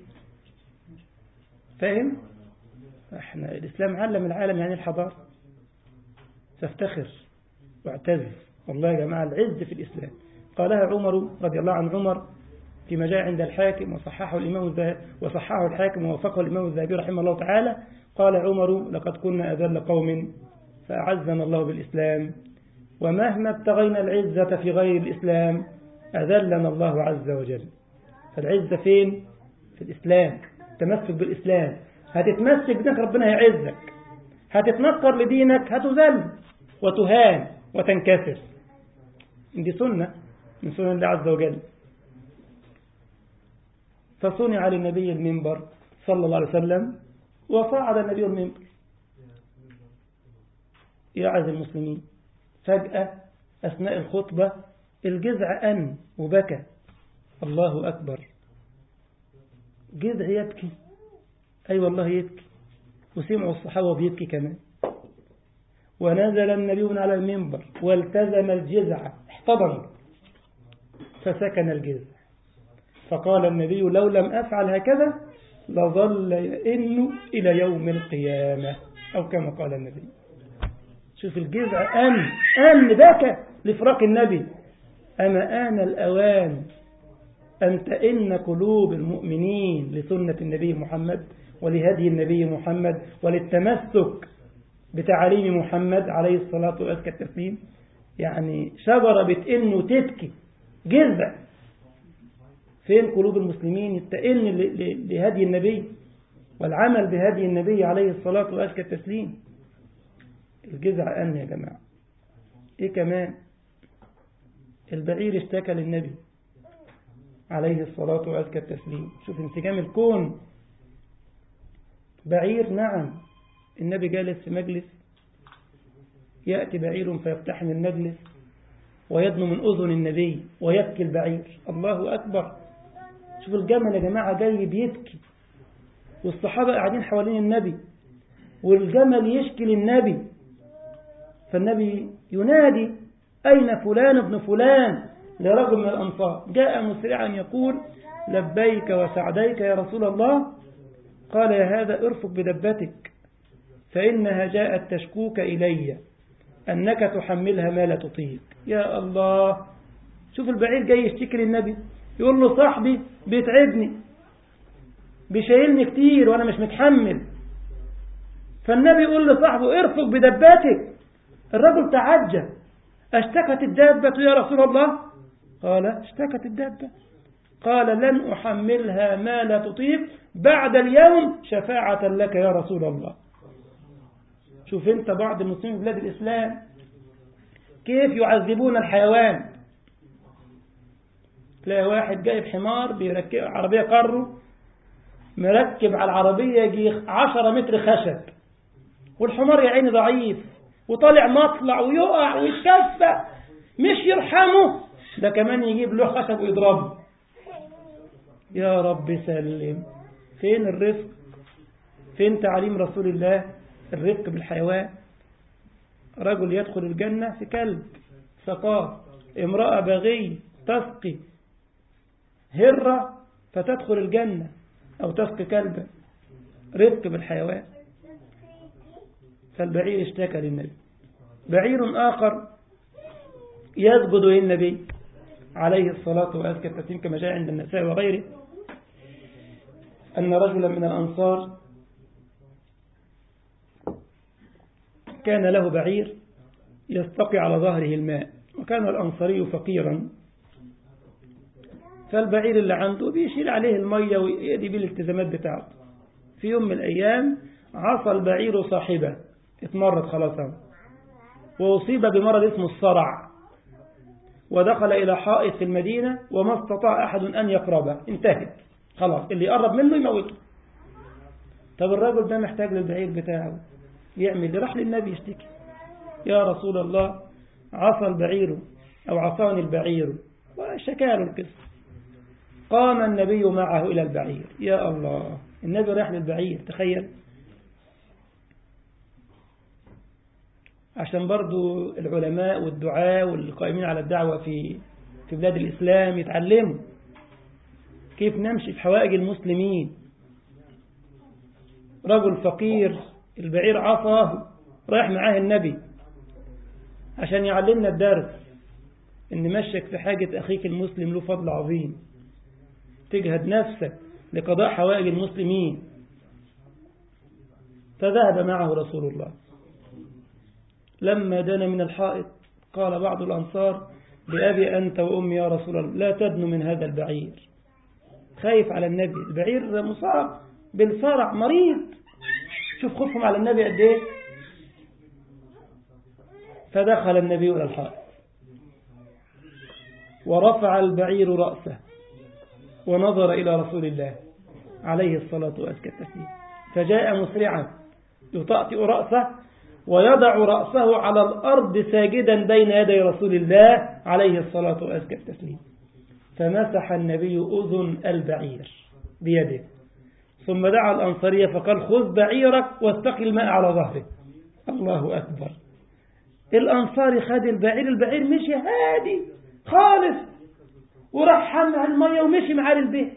فاهم احنا الاسلام علم العالم يعني الحضاره تفتخر واعتز والله يا جماعه العز في الاسلام قالها عمر رضي الله عن عمر فيما جاء عند الحاكم وصححه الإمام الذهبي وصححه الحاكم ووافقه الإمام الذهبي رحمه الله تعالى قال عمر لقد كنا أذل قوم فأعزنا الله بالإسلام ومهما ابتغينا العزة في غير الإسلام أذلنا الله عز وجل فالعزة فين؟ في الإسلام تمسك بالإسلام هتتمسك بدينك ربنا هيعزك هتتنكر لدينك هتذل وتهان وتنكسر دي سنة من سنن الله عز وجل فصنع للنبي المنبر صلى الله عليه وسلم وصعد النبي المنبر يعز المسلمين فجأة أثناء الخطبة الجذع أن وبكى الله أكبر جذع يبكي أي أيوة والله يبكي وسمعوا الصحابة بيبكي كمان ونزل النبي على المنبر والتزم الجذع احتضن فسكن الجذع فقال النبي لو لم أفعل هكذا لظل يئن إلى يوم القيامة أو كما قال النبي شوف الجذع أن أن بكى لفراق النبي أما آن الأوان أن تئن قلوب المؤمنين لسنة النبي محمد ولهدي النبي محمد وللتمسك بتعاليم محمد عليه الصلاة وأزكى التسليم يعني شجرة بتئن وتبكي جذع فين قلوب المسلمين يتئن لهدي النبي والعمل بهدي النبي عليه الصلاة وأزكى التسليم الجذع أن يا جماعة إيه كمان البعير اشتكى للنبي عليه الصلاة وأزكى التسليم شوف انسجام الكون بعير نعم النبي جالس في مجلس يأتي بعير فيقتحم المجلس ويدنو من أذن النبي ويبكي البعير الله أكبر شوف الجمل يا جماعة جاي بيبكي والصحابة قاعدين حوالين النبي والجمل يشكي للنبي فالنبي ينادي أين فلان ابن فلان لرجل من الأنصار جاء مسرعا يقول لبيك وسعديك يا رسول الله قال يا هذا ارفق بدبتك فإنها جاءت تشكوك إلي أنك تحملها ما لا تطيق يا الله شوف البعير جاي يشتكي للنبي يقول له صاحبي بيتعبني بيشيلني كتير وأنا مش متحمل فالنبي يقول لصاحبه ارفق بدباتك الرجل تعجب اشتكت الدابة يا رسول الله قال اشتكت الدابة قال لن أحملها ما لا تطيق بعد اليوم شفاعة لك يا رسول الله شوف انت بعض المسلمين في بلاد الإسلام كيف يعذبون الحيوان تلاقي واحد جايب حمار بيركب عربية قره مركب على العربية يجي عشرة متر خشب والحمار يا عيني ضعيف وطالع مطلع ويقع ويتكفى مش يرحمه ده كمان يجيب له خشب ويضربه يا رب سلم فين الرفق فين تعليم رسول الله الرفق بالحيوان رجل يدخل الجنة في كلب سقاه امرأة بغي تسقي هرة فتدخل الجنة أو تسقي كلبا رفق بالحيوان فالبعير اشتكى للنبي بعير آخر يسجد للنبي عليه الصلاة وأزكى التسليم كما جاء عند النساء وغيره أن رجلا من الأنصار كان له بعير يستقي على ظهره الماء وكان الأنصاري فقيرا فالبعير اللي عنده بيشيل عليه المية ويأدي بيه الالتزامات بتاعته في يوم من الأيام عصى البعير صاحبه اتمرد خلاص وأصيب بمرض اسمه الصرع ودخل إلى حائط في المدينة وما استطاع أحد أن يقربه انتهت خلاص اللي يقرب منه يموته طب الرجل ده محتاج للبعير بتاعه يعمل راح للنبي يشتكي يا رسول الله عصى البعير أو عصاني البعير وشكال القصة قام النبي معه إلى البعير يا الله النبي راح للبعير تخيل عشان برضو العلماء والدعاء والقائمين على الدعوة في في بلاد الإسلام يتعلموا كيف نمشي في حوائج المسلمين رجل فقير البعير عصاه رايح معاه النبي عشان يعلمنا الدرس ان مشك في حاجة أخيك المسلم له فضل عظيم تجهد نفسك لقضاء حوائج المسلمين فذهب معه رسول الله لما دنا من الحائط قال بعض الأنصار بأبي أنت وأمي يا رسول الله لا تدن من هذا البعير خايف على النبي البعير مصاب بالصرع مريض شوف خوفهم على النبي قد ايه فدخل النبي إلى الحائط ورفع البعير رأسه ونظر إلى رسول الله عليه الصلاة والسلام فجاء مسرعا يطأطئ رأسه ويضع رأسه على الأرض ساجدا بين يدي رسول الله عليه الصلاة والسلام فمسح النبي أذن البعير بيده ثم دعا الأنصارية فقال خذ بعيرك واستقي الماء على ظهره الله أكبر الأنصاري خد البعير البعير مشي هادي خالص وراح حمل المية ومشي معاه للبيت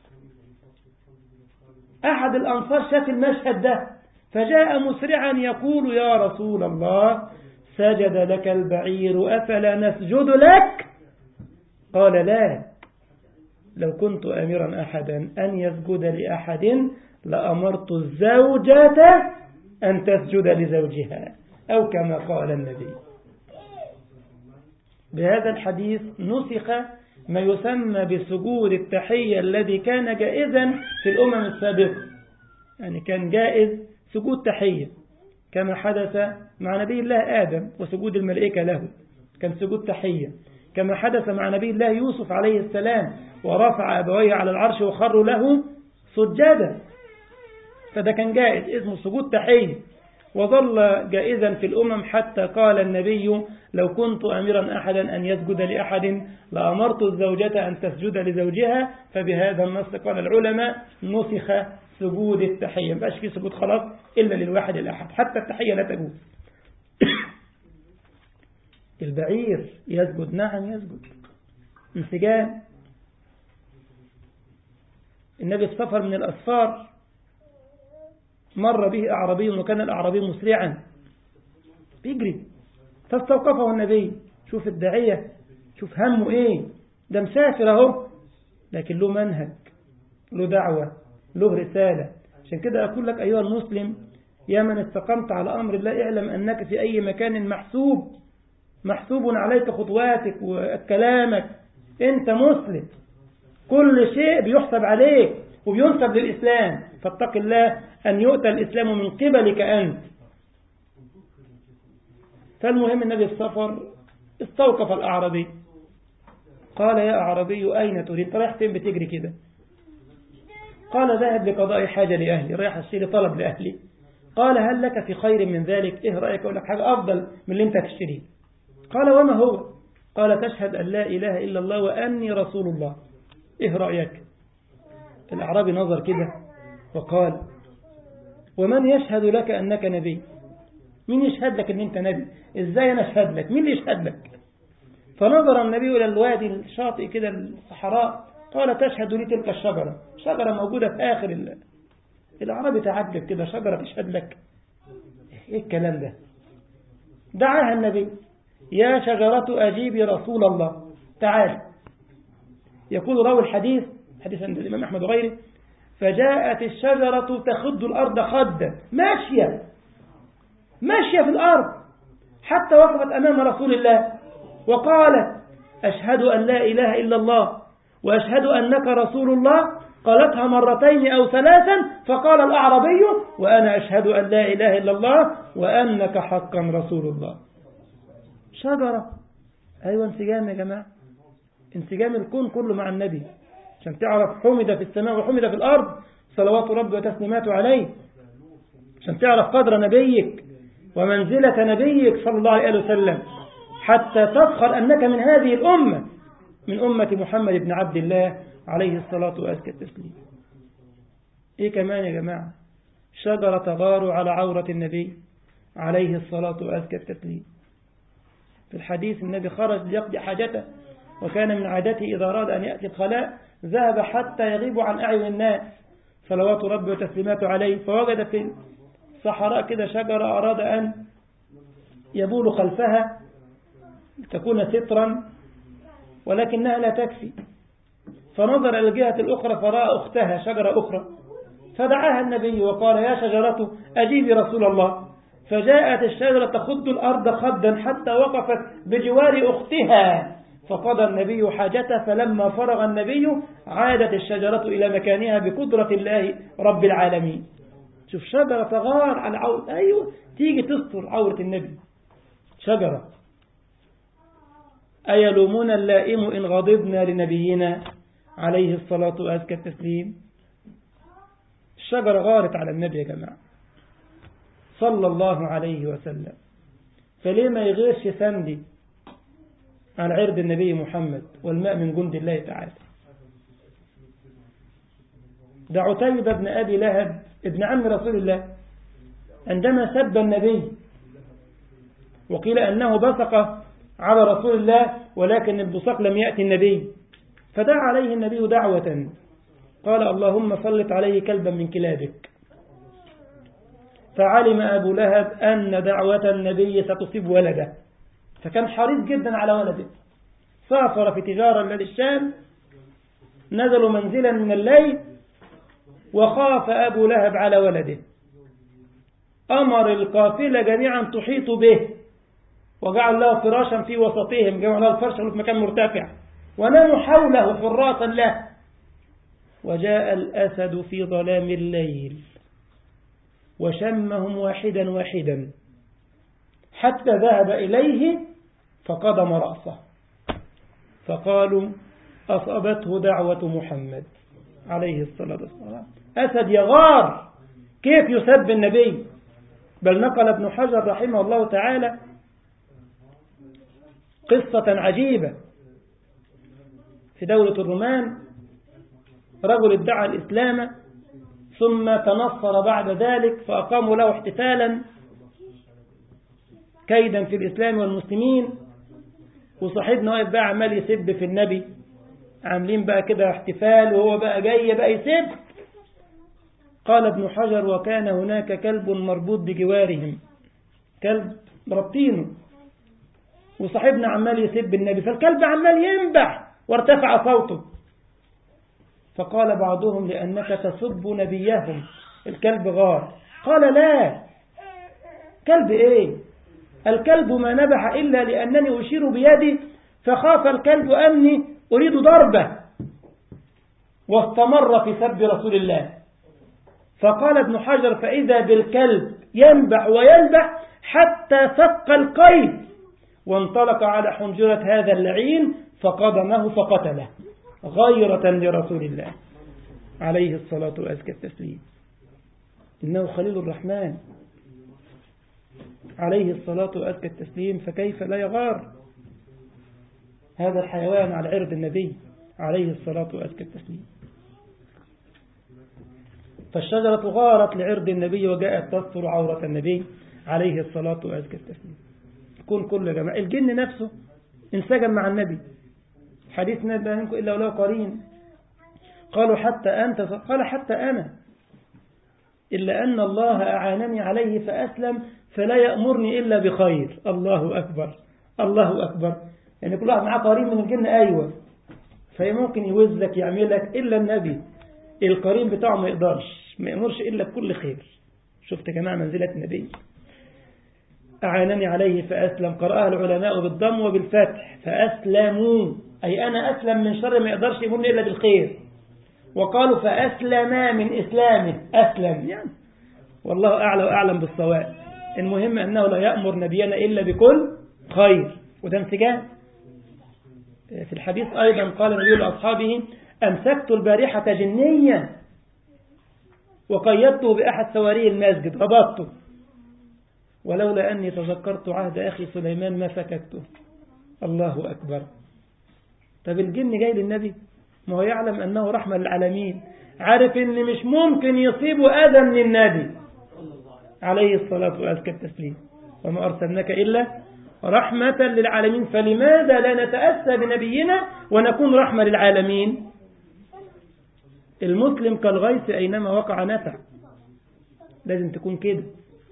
أحد الأنصار شاف المشهد ده فجاء مسرعا يقول يا رسول الله سجد لك البعير أفلا نسجد لك قال لا لو كنت أمرا أحدا أن يسجد لأحد لأمرت الزوجة أن تسجد لزوجها أو كما قال النبي بهذا الحديث نسخ ما يسمى بسجود التحية الذي كان جائزا في الأمم السابقة يعني كان جائز سجود تحية كما حدث مع نبي الله آدم وسجود الملائكة له كان سجود تحية كما حدث مع نبي الله يوسف عليه السلام ورفع أبويه على العرش وخروا له سجدا فده كان جائز اسمه سجود تحية وظل جائزا في الأمم حتى قال النبي لو كنت أمرا أحدا أن يسجد لأحد لأمرت الزوجة أن تسجد لزوجها فبهذا النص قال العلماء نسخ سجود التحية مبقاش في سجود خلاص إلا للواحد الأحد حتى التحية لا تجوز البعير يسجد نعم يسجد انسجام النبي السفر من الأسفار مر به أعربي وكان الأعرابي مسرعا بيجري فاستوقفه النبي شوف الداعية شوف همه ايه ده مسافر اهو لكن له منهج له دعوة له رسالة عشان كده أقول لك أيها المسلم يا من استقمت على أمر الله اعلم أنك في أي مكان محسوب محسوب عليك خطواتك وكلامك أنت مسلم كل شيء بيحسب عليك وبينسب للإسلام فاتق الله أن يؤتى الإسلام من قبلك أنت فالمهم النبي السفر استوقف الأعرابي قال يا أعرابي أين تريد رايح فين بتجري كده قال ذهب لقضاء حاجة لأهلي رايح أشتري طلب لأهلي قال هل لك في خير من ذلك إيه رأيك أقول لك حاجة أفضل من اللي أنت تشتريه قال وما هو قال تشهد أن لا إله إلا الله وأني رسول الله إيه رأيك الأعرابي نظر كده وقال ومن يشهد لك أنك نبي مين يشهد لك أن أنت نبي إزاي أنا أشهد لك مين اللي يشهد لك فنظر النبي إلى الوادي الشاطئ كده الصحراء قال تشهد لي تلك الشجرة شجرة موجودة في آخر ال... الأعرابي تعجب كده شجرة تشهد لك إيه الكلام ده دعاها النبي يا شجرة أجيبي رسول الله تعال يقول راوي الحديث حديث عند الإمام أحمد وغيره فجاءت الشجرة تخد الأرض خدا ماشية ماشية في الأرض حتى وقفت أمام رسول الله وقالت أشهد أن لا إله إلا الله وأشهد أنك رسول الله قالتها مرتين أو ثلاثا فقال الأعربي وأنا أشهد أن لا إله إلا الله وأنك حقا رسول الله شجرة أيوة انسجام يا جماعة انسجام الكون كله مع النبي عشان تعرف حمد في السماء وحمد في الأرض صلوات ربي وتسليماته عليه عشان تعرف قدر نبيك ومنزلة نبيك صلى الله عليه وسلم حتى تفخر أنك من هذه الأمة من أمة محمد بن عبد الله عليه الصلاة وأزكى التسليم إيه كمان يا جماعة شجرة تغار على عورة النبي عليه الصلاة وأزكى التسليم في الحديث النبي خرج ليقضي حاجته وكان من عادته إذا أراد أن يأتي الخلاء ذهب حتى يغيب عن أعين الناس صلوات ربي وتسليماته عليه فوجد في الصحراء كده شجرة أراد أن يبول خلفها تكون سترا ولكنها لا تكفي فنظر إلى الجهة الأخرى فرأى أختها شجرة أخرى فدعاها النبي وقال يا شجرة أجيبي رسول الله فجاءت الشجرة تخد الأرض خدا حتى وقفت بجوار أختها فقضى النبي حاجته فلما فرغ النبي عادت الشجرة إلى مكانها بقدرة الله رب العالمين شوف شجرة تغار على عورة أيوة تيجي تستر عورة النبي شجرة أيلومنا اللائم إن غضبنا لنبينا عليه الصلاة وأزكى التسليم الشجرة غارت على النبي يا جماعة صلى الله عليه وسلم فليه ما يغيرش سندي عن عرض النبي محمد والماء من جند الله تعالى ده عتيبة بن أبي لهب ابن عم رسول الله عندما سب النبي وقيل أنه بصق على رسول الله ولكن البصق لم يأتي النبي فدعا عليه النبي دعوة قال اللهم سلط عليه كلبا من كلابك فعلم أبو لهب أن دعوة النبي ستصيب ولده فكان حريص جدا على ولده سافر في تجارة للشام نزلوا منزلا من الليل وخاف أبو لهب على ولده أمر القافلة جميعا تحيط به وجعل له فراشا في وسطهم جمع له الفرش في مكان مرتفع وناموا حوله حراسا له وجاء الأسد في ظلام الليل وشمهم واحدا واحدا حتى ذهب إليه فقدم رأسه فقالوا أصابته دعوة محمد عليه الصلاة والسلام أسد يغار كيف يسب النبي بل نقل ابن حجر رحمه الله تعالى قصة عجيبة في دولة الرومان رجل ادعى الإسلام ثم تنصر بعد ذلك فأقاموا له احتفالا كيدا في الإسلام والمسلمين وصاحبنا واقف بقى عمال يسب في النبي عاملين بقى كده احتفال وهو بقى جاي بقى يسب قال ابن حجر وكان هناك كلب مربوط بجوارهم كلب ربطينه وصاحبنا عمال يسب النبي فالكلب عمال ينبح وارتفع صوته فقال بعضهم لأنك تسب نبيهم الكلب غار قال لا كلب ايه الكلب ما نبح إلا لأنني أشير بيدي فخاف الكلب أني أريد ضربه واستمر في سب رسول الله فقال ابن حجر فإذا بالكلب ينبح وينبح حتى سق القيد وانطلق على حنجرة هذا اللعين فقدمه فقتله غيرة لرسول الله عليه الصلاة وأزكى التسليم إنه خليل الرحمن عليه الصلاة وأزكى التسليم فكيف لا يغار هذا الحيوان على عرض النبي عليه الصلاة وأزكى التسليم فالشجرة غارت لعرض النبي وجاءت تستر عورة النبي عليه الصلاة وأزكى التسليم كن كل جماعة الجن نفسه انسجم مع النبي حديث لا منكم إلا ولو قرين قالوا حتى أنت قال حتى أنا إلا أن الله أعانني عليه فأسلم فلا يأمرني إلا بخير الله أكبر الله أكبر يعني كل واحد معاه قرين من الجن أيوة فهي ممكن يوزلك يعملك إلا النبي القرين بتاعه ما يقدرش ما يأمرش إلا بكل خير شفت يا جماعة منزلة النبي أعانني عليه فأسلم قرأها العلماء بالضم وبالفتح فأسلموا أي أنا أسلم من شر ما يقدرش يمرني إلا بالخير وقالوا فأسلم من إسلامه أسلم يعني والله أعلى وأعلم بالصواب المهم أنه لا يأمر نبينا إلا بكل خير وده انسجام في الحديث أيضا قال النبي لأصحابه أمسكت البارحة جنيا وقيدته بأحد سواري المسجد ربطته ولولا أني تذكرت عهد أخي سليمان ما فككته الله أكبر طب الجن جاي للنبي ما هو يعلم أنه رحمة للعالمين عارف أن مش ممكن يصيبه أذى من النبي عليه الصلاة وأزكى التسليم وما أرسلناك إلا رحمة للعالمين فلماذا لا نتأسى بنبينا ونكون رحمة للعالمين المسلم كالغيث أينما وقع نفع لازم تكون كده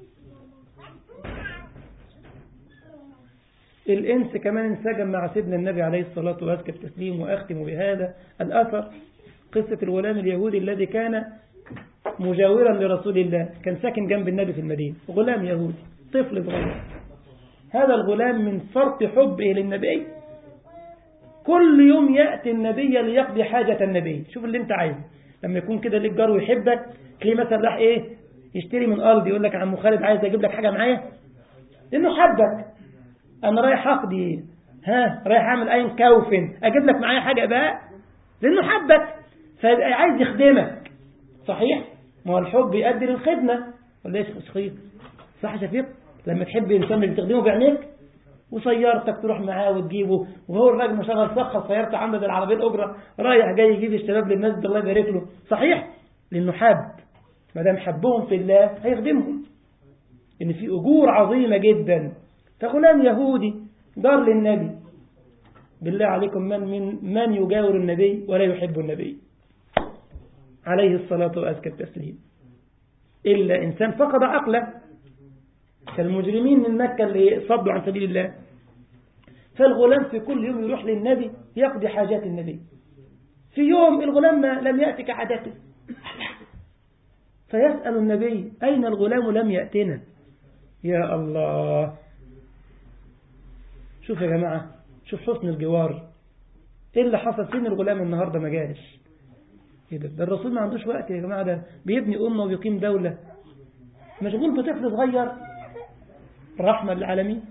الإنس كمان انسجم مع سيدنا النبي عليه الصلاة وأزكى التسليم وأختم بهذا الأثر قصة الغلام اليهودي الذي كان مجاورا لرسول الله كان ساكن جنب النبي في المدينة غلام يهودي طفل صغير هذا الغلام من فرط حبه للنبي كل يوم يأتي النبي ليقضي حاجة النبي شوف اللي انت عايزه لما يكون كده ليك جار ويحبك تلاقيه مثلا راح ايه يشتري من ارض يقول لك عم خالد عايز اجيب لك حاجة معايا لانه حبك انا رايح اقضي ها رايح اعمل اي كوفن اجيب لك معايا حاجة بقى لانه حبك فعايز يخدمك صحيح ما هو الحب يؤدي للخدمة ولا ايش شخيط صح يا شفيق لما تحب انسان اللي تخدمه بعينيك وسيارتك تروح معاه وتجيبه وهو الراجل مشغل سخر سيارته عامله زي العربيه الاجره رايح جاي يجيب الشباب للناس الله يبارك له صحيح لانه حب ما دام حبهم في الله هيخدمهم ان في اجور عظيمه جدا فغلام يهودي دار للنبي بالله عليكم من من من يجاور النبي ولا يحب النبي عليه الصلاه وازكى التسليم الا انسان فقد عقله كالمجرمين من مكة اللي صدوا عن سبيل الله فالغلام في كل يوم يروح للنبي يقضي حاجات النبي في يوم الغلام ما لم يأتي كعادته فيسأل النبي أين الغلام لم يأتنا يا الله شوف يا جماعة شوف حسن الجوار ايه اللي حصل فين الغلام النهاردة ما جاش ايه ده, ده الرسول ما عندوش وقت يا جماعة ده بيبني أمة وبيقيم دولة مشغول بطفل صغير رحمة للعالمين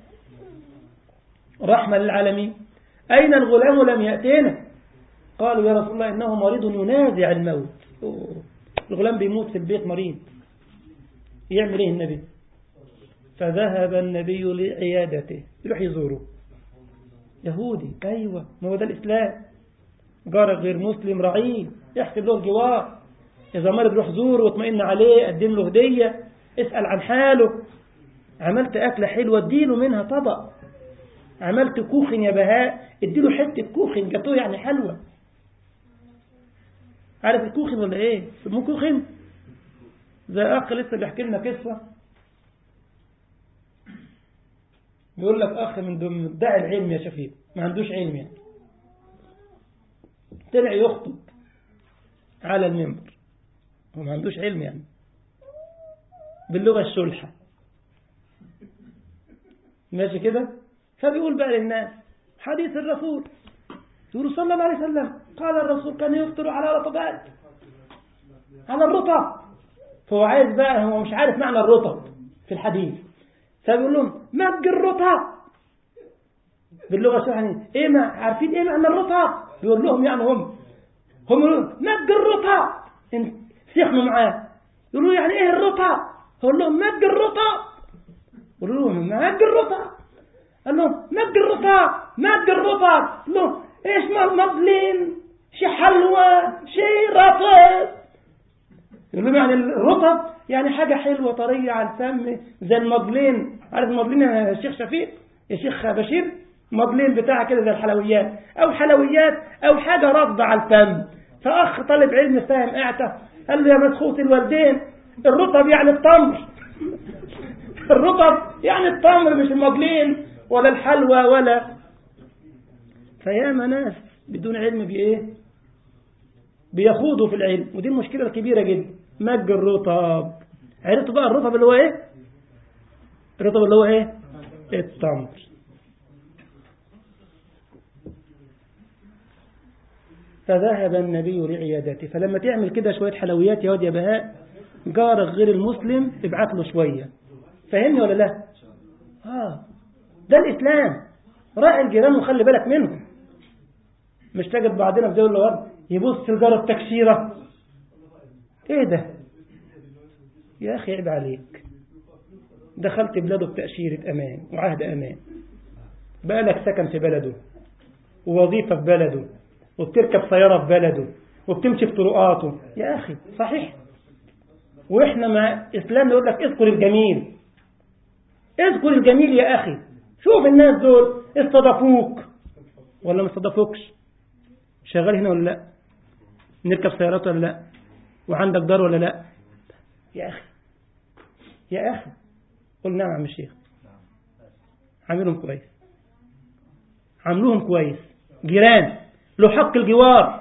رحمة للعالمين أين الغلام لم يأتينا قالوا يا رسول الله إنه مريض ينازع الموت أوه. الغلام بيموت في البيت مريض يعمل ايه النبي فذهب النبي لعيادته يروح يزوره يهودي أيوة ما هو ده الإسلام جارك غير مسلم رعيل يحسب له الجوار إذا مرض روح زوره واطمئن عليه قدم له هدية اسأل عن حاله عملت أكلة حلوة اديله منها طبق عملت كوخن يا بهاء اديله حتة كوخن جاتوه يعني حلوة عارف الكوخن ولا ايه سموه كوخن زي أخ لسه بيحكي لنا قصة بيقول لك أخ من مدعي العلم يا شفيق ما عندوش علم يعني طلع يخطب على المنبر هو ما عندوش علم يعني باللغة الشلحة ماشي كده فبيقول بقى للناس حديث الرسول يقول صلى الله عليه وسلم قال الرسول كان يفطر على رطبات على الرطب فهو عايز بقى هو مش عارف معنى الرطب في الحديث فبيقول لهم مج الرطب باللغة شو يعني ايه ما عارفين ايه معنى الرطب بيقول لهم يعني هم هم يقولون مج الرطب سيخنوا معاه يقولوا يعني ايه الرطب يقول لهم مج الرطب قولوا لهم مج الرطب قال لهم مج الرطب مد الرطب له ايش مضلين شي حلوى شي رطب يقول لهم يعني الرطب يعني حاجة حلوة طرية على الفم زي المضلين عارف المضلين يا شيخ شفيق يا شيخ بشير مضلين بتاعها كده زي الحلويات او حلويات او حاجة رضة على الفم فاخ طالب علم فاهم اعتى قال له يا مسخوط الوالدين الرطب يعني التمر الرطب يعني التمر مش المضلين ولا الحلوى ولا فيا ناس بدون علم بايه بيخوضوا في العلم ودي المشكلة الكبيرة جدا مج الرطب عرفتوا بقى الرطب اللي هو ايه الرطب اللي هو ايه التمر فذهب النبي لعيادته فلما تعمل كده شوية حلويات يا واد يا بهاء جارك غير المسلم ابعت له شوية فهمني ولا لا آه ده الإسلام راعي الجيران وخلي بالك منهم مش تجد بعضنا في دول الغرب يبص الجارة التكسيرة ايه ده يا أخي عيب عليك دخلت بلاده بتأشيرة أمان وعهد أمان بقى لك سكن في بلده ووظيفة في بلده وبتركب سيارة في بلده وبتمشي في طرقاته يا أخي صحيح وإحنا مع إسلام يقول لك اذكر الجميل اذكر الجميل يا أخي شوف الناس دول استضافوك ولا ما استضافوكش شغال هنا ولا لا نركب سيارات ولا لا وعندك دار ولا لا يا أخي يا أخي قل نعم عم الشيخ عاملهم كويس عاملوهم كويس جيران له حق الجوار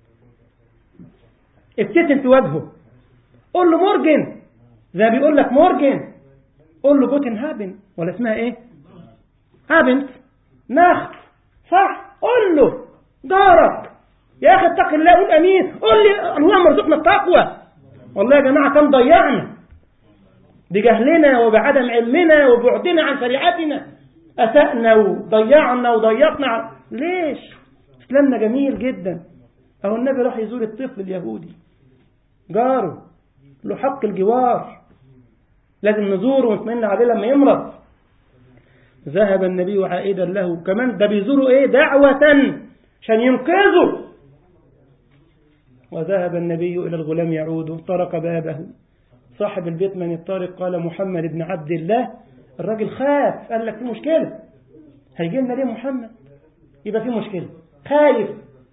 ابتسم في وجهه قول له مورجن زي ما بيقول لك مورجن قول له جوتن هابن ولا اسمها ايه هابن نخت صح قول له جارك يا اخي اتق الله قول امين قول لي اللهم ارزقنا التقوى والله يا جماعه كم ضيعنا بجهلنا وبعدم علمنا وبعدنا عن شريعتنا اسأنا وضيعنا وضيقنا ليش اسلامنا جميل جدا اهو النبي راح يزور الطفل اليهودي جاره له حق الجوار لازم نزوره ونتمنى عليه لما يمرض ذهب النبي عائدا له كمان ده بيزوره ايه دعوة عشان ينقذه وذهب النبي إلى الغلام يعود طرق بابه صاحب البيت من الطارق قال محمد بن عبد الله الراجل خاف قال لك في مشكلة هيجي لنا ليه محمد يبقى في مشكلة خايف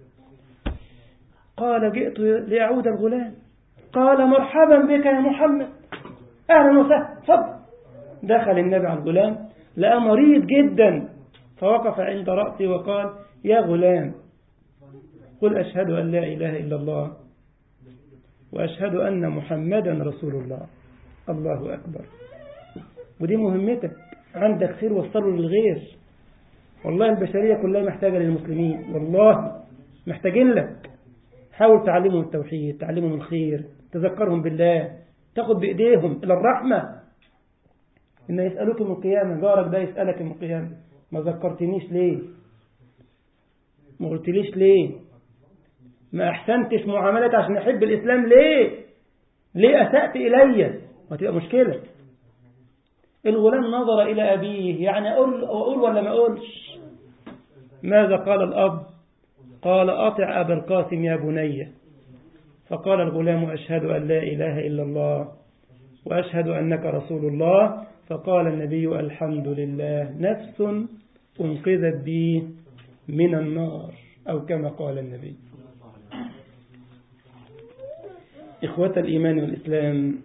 قال جئت لأعود الغلام قال مرحبا بك يا محمد أهلا وسهلا تفضل دخل النبي على الغلام لقى مريض جدا فوقف عند رأسي وقال يا غلام قل أشهد أن لا إله إلا الله وأشهد أن محمدا رسول الله الله أكبر ودي مهمتك عندك خير وصله للغير والله البشرية كلها محتاجة للمسلمين والله محتاجين لك حاول تعلمهم التوحيد تعلمهم الخير تذكرهم بالله تاخد بإيديهم إلى الرحمة إن يسألوك من القيامة جارك ده يسألك من القيامة ما ذكرتنيش ليه ما قلتليش ليه ما أحسنتش معاملتي عشان أحب الإسلام ليه ليه أسأت إلي وتبقى مشكلة الغلام نظر إلى أبيه يعني أقول, أقول ولا ما أقولش ماذا قال الأب قال أطع أبا القاسم يا بني فقال الغلام أشهد أن لا إله إلا الله وأشهد أنك رسول الله فقال النبي الحمد لله نفس أنقذت بي من النار أو كما قال النبي إخوة الإيمان والإسلام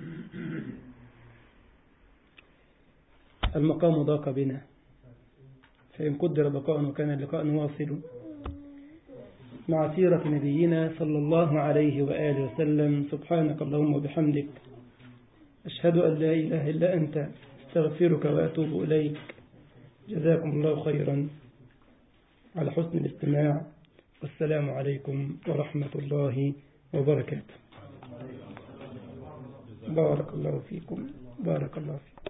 المقام ضاق بنا فإن قدر بقاء وكان اللقاء واصل مع سيرة نبينا صلى الله عليه وآله وسلم سبحانك اللهم وبحمدك أشهد أن لا إله إلا أنت استغفرك وأتوب إليك جزاكم الله خيرا على حسن الاستماع والسلام عليكم ورحمة الله وبركاته بارك الله فيكم بارك الله فيكم